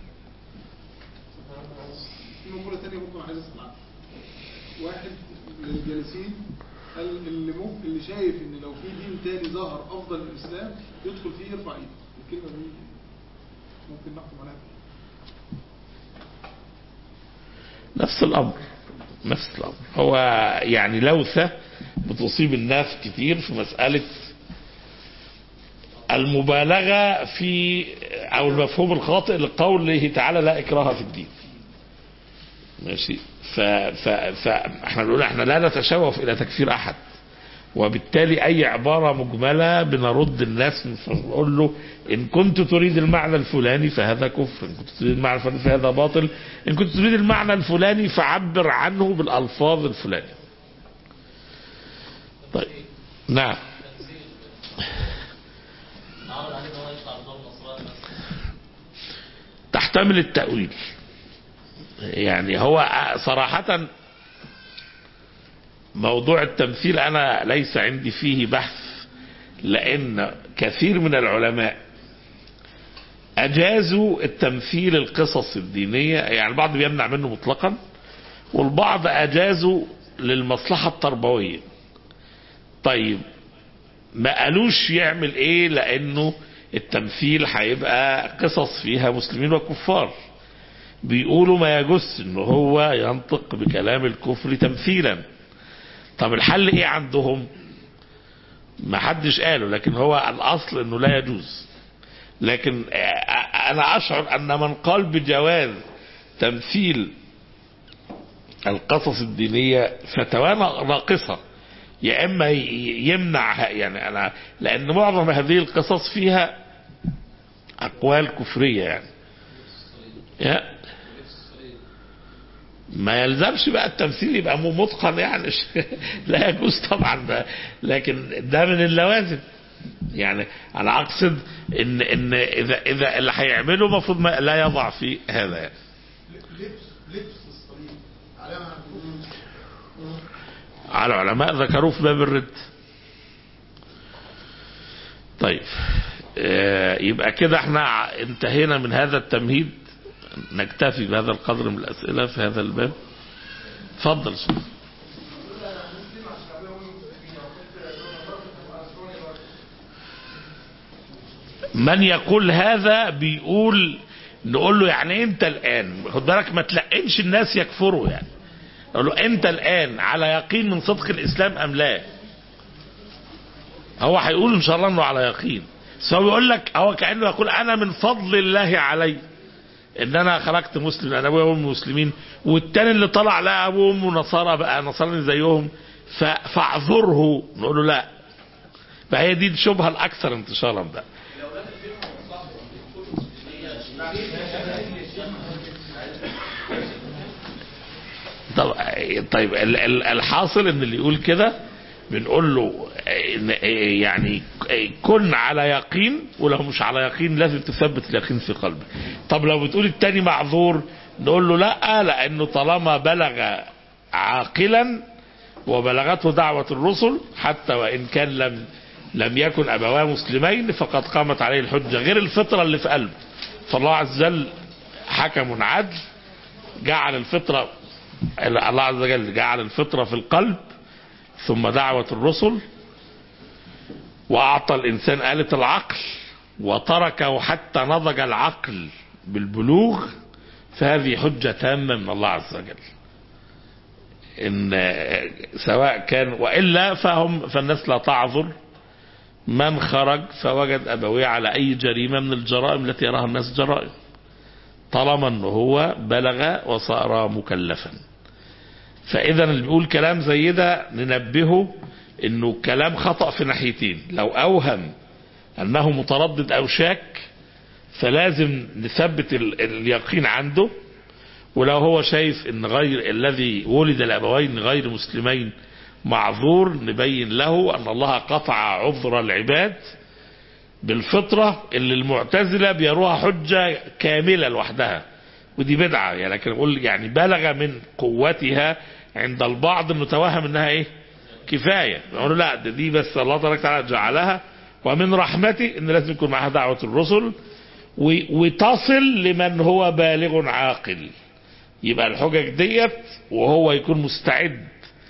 في مقولة تانية ممكن عايز اسمع عنها. واحد من الجالسين قال اللي ممكن اللي شايف ان لو في دين تاني ظهر افضل من الاسلام يدخل فيه يرفع ايده الكلمة دي ممكن نحكم عليها نفس الامر نفس الامر هو يعني لوثة بتصيب الناس كتير في مسألة المبالغة في أو المفهوم الخاطئ لقوله تعالى لا إكراه في الدين ماشي ف... ف... فاحنا بنقول احنا لا نتشوف إلى تكفير أحد وبالتالي أي عبارة مجملة بنرد الناس نقول له إن كنت تريد المعنى الفلاني فهذا كفر إن كنت تريد المعنى الفلاني فهذا باطل إن كنت تريد المعنى الفلاني فعبر عنه بالألفاظ الفلانية طيب نعم تحتمل التأويل يعني هو صراحة موضوع التمثيل أنا ليس عندي فيه بحث لأن كثير من العلماء أجازوا التمثيل القصص الدينية يعني البعض بيمنع منه مطلقا والبعض أجازوا للمصلحة التربوية طيب ما قالوش يعمل ايه لانه التمثيل هيبقى قصص فيها مسلمين وكفار بيقولوا ما يجوز ان هو ينطق بكلام الكفر تمثيلا طب الحل ايه عندهم ما حدش قاله لكن هو الاصل انه لا يجوز لكن انا اشعر ان من قال بجواز تمثيل القصص الدينية فتوى ناقصة يا اما يمنع يعني انا لان معظم هذه القصص فيها اقوال كفريه يعني يا ما يلزمش بقى التمثيل يبقى متقن يعني لا يجوز طبعا بقى لكن ده من اللوازم يعني انا اقصد ان ان اذا اذا اللي هيعمله المفروض لا يضع في هذا يعني. لبس لبس الصليب علامة على على العلماء ذكروه في باب الرد طيب يبقى كده احنا انتهينا من هذا التمهيد نكتفي بهذا القدر من الأسئلة في هذا الباب تفضل شوف من يقول هذا بيقول نقول له يعني انت الان خد بالك ما تلقنش الناس يكفروا يعني نقول له انت الان على يقين من صدق الاسلام ام لا هو هيقول ان شاء الله انه على يقين بس هو بيقول لك هو كانه يقول انا من فضل الله علي ان انا خلقت مسلم انا ابويا وامي مسلمين والتاني اللي طلع لا ابوه وامه نصارى بقى نصراني زيهم فاعذره نقول له لا فهي دي الشبهه الاكثر انتشارا بقى طب طيب الحاصل ان اللي يقول كده بنقول له يعني كن على يقين ولو مش على يقين لازم تثبت اليقين في قلبك طب لو بتقول التاني معذور نقول له لا لانه طالما بلغ عاقلا وبلغته دعوة الرسل حتى وان كان لم لم يكن ابواه مسلمين فقد قامت عليه الحجة غير الفطرة اللي في قلبه فالله عز وجل حكم عدل جعل الفطرة الله عز وجل جعل الفطرة في القلب ثم دعوة الرسل وأعطى الإنسان آلة العقل وتركه حتى نضج العقل بالبلوغ فهذه حجة تامة من الله عز وجل إن سواء كان وإلا فهم فالناس لا تعذر من خرج فوجد أبويه على أي جريمة من الجرائم التي يراها الناس جرائم طالما أنه هو بلغ وصار مكلفا فاذا اللي بيقول كلام زي ده ننبهه انه كلام خطأ في ناحيتين لو اوهم انه متردد او شاك فلازم نثبت اليقين عنده ولو هو شايف ان غير الذي ولد الابوين غير مسلمين معذور نبين له ان الله قطع عذر العباد بالفطرة اللي المعتزلة بيروها حجة كاملة لوحدها ودي بدعة يعني لكن اقول يعني بلغ من قوتها عند البعض انه توهم انها ايه كفاية نقول لا دي بس الله تبارك وتعالى جعلها ومن رحمته ان لازم يكون معها دعوة الرسل وتصل لمن هو بالغ عاقل يبقى الحجج ديت وهو يكون مستعد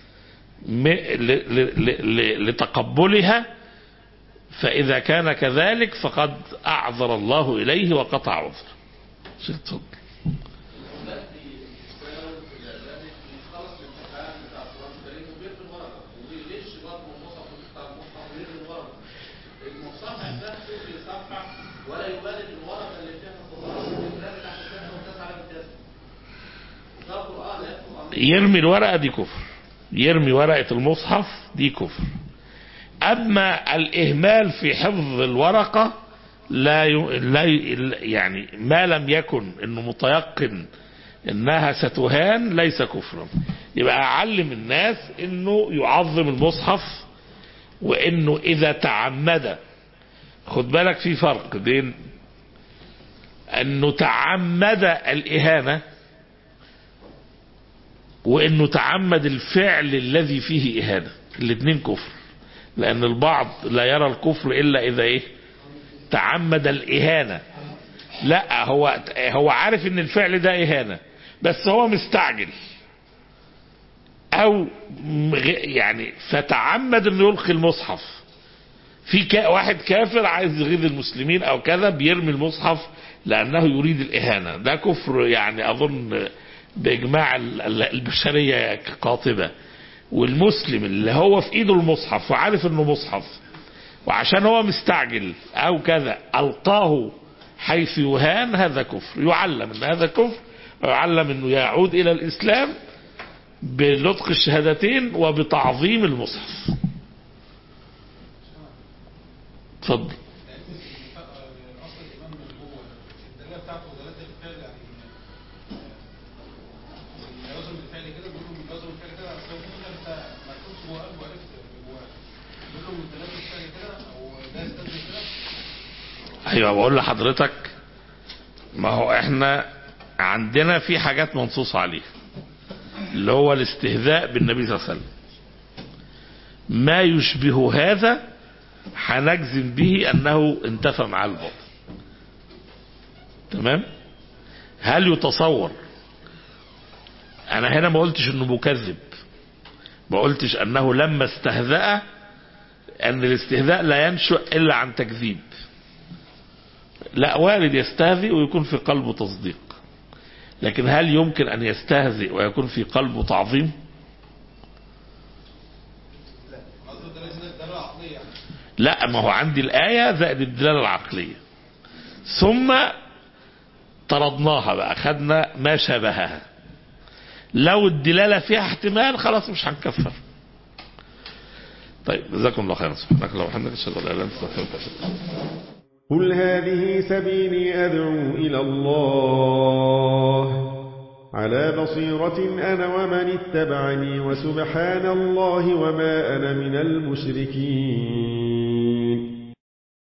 لتقبلها فإذا كان كذلك فقد أعذر الله إليه وقطع عذر شيخ تفضل يرمي الورقة دي كفر يرمي ورقة المصحف دي كفر أما الإهمال في حفظ الورقة لا ي... لا ي... يعني ما لم يكن انه متيقن انها ستهان ليس كفرا يبقى اعلم الناس انه يعظم المصحف وانه اذا تعمد خد بالك في فرق بين انه تعمد الاهانه وانه تعمد الفعل الذي فيه اهانه الاثنين كفر لان البعض لا يرى الكفر الا اذا ايه تعمد الاهانه لا هو هو عارف ان الفعل ده اهانه بس هو مستعجل او يعني فتعمد انه يلقي المصحف في كا واحد كافر عايز يغيظ المسلمين او كذا بيرمي المصحف لانه يريد الاهانه ده كفر يعني اظن باجماع البشريه قاطبه والمسلم اللي هو في ايده المصحف وعارف انه مصحف وعشان هو مستعجل او كذا القاه حيث يهان هذا كفر يعلم ان هذا كفر ويعلم انه يعود الى الاسلام بنطق الشهادتين وبتعظيم المصحف اتفضل اصل الايمان من هو الدلاله بتاعته دلاله الفعل يعني لازم الفعل كده بيقولوا من لازم الفعل كده اصل هو كده انت ما تكونش جوه قلبه عرفت جواه بيقولوا من دلاله الفعل كده او ده يستدل كده ايوه بقول لحضرتك ما هو احنا عندنا في حاجات منصوص عليها اللي هو الاستهزاء بالنبي صلى الله عليه وسلم ما يشبه هذا هنجزم به انه انتفى مع الباطل تمام هل يتصور انا هنا ما قلتش انه مكذب ما قلتش انه لما استهزأ ان الاستهزاء لا ينشأ الا عن تكذيب لا وارد يستهزئ ويكون في قلبه تصديق لكن هل يمكن ان يستهزئ ويكون في قلبه تعظيم قصده دلاله دلاله عقليه يعني لا ما هو عندي الآية زائد الدلالة العقلية ثم طردناها بقى خدنا ما شابهها لو الدلالة فيها احتمال خلاص مش هنكفر طيب جزاكم الله خيرا سبحانك اللهم وبحمدك اشهد ان لا اله الا انت استغفرك واتوب إليك. قل هذه سبيلي أدعو إلى الله على بصيرة أنا ومن اتبعني وسبحان الله وما أنا من المشركين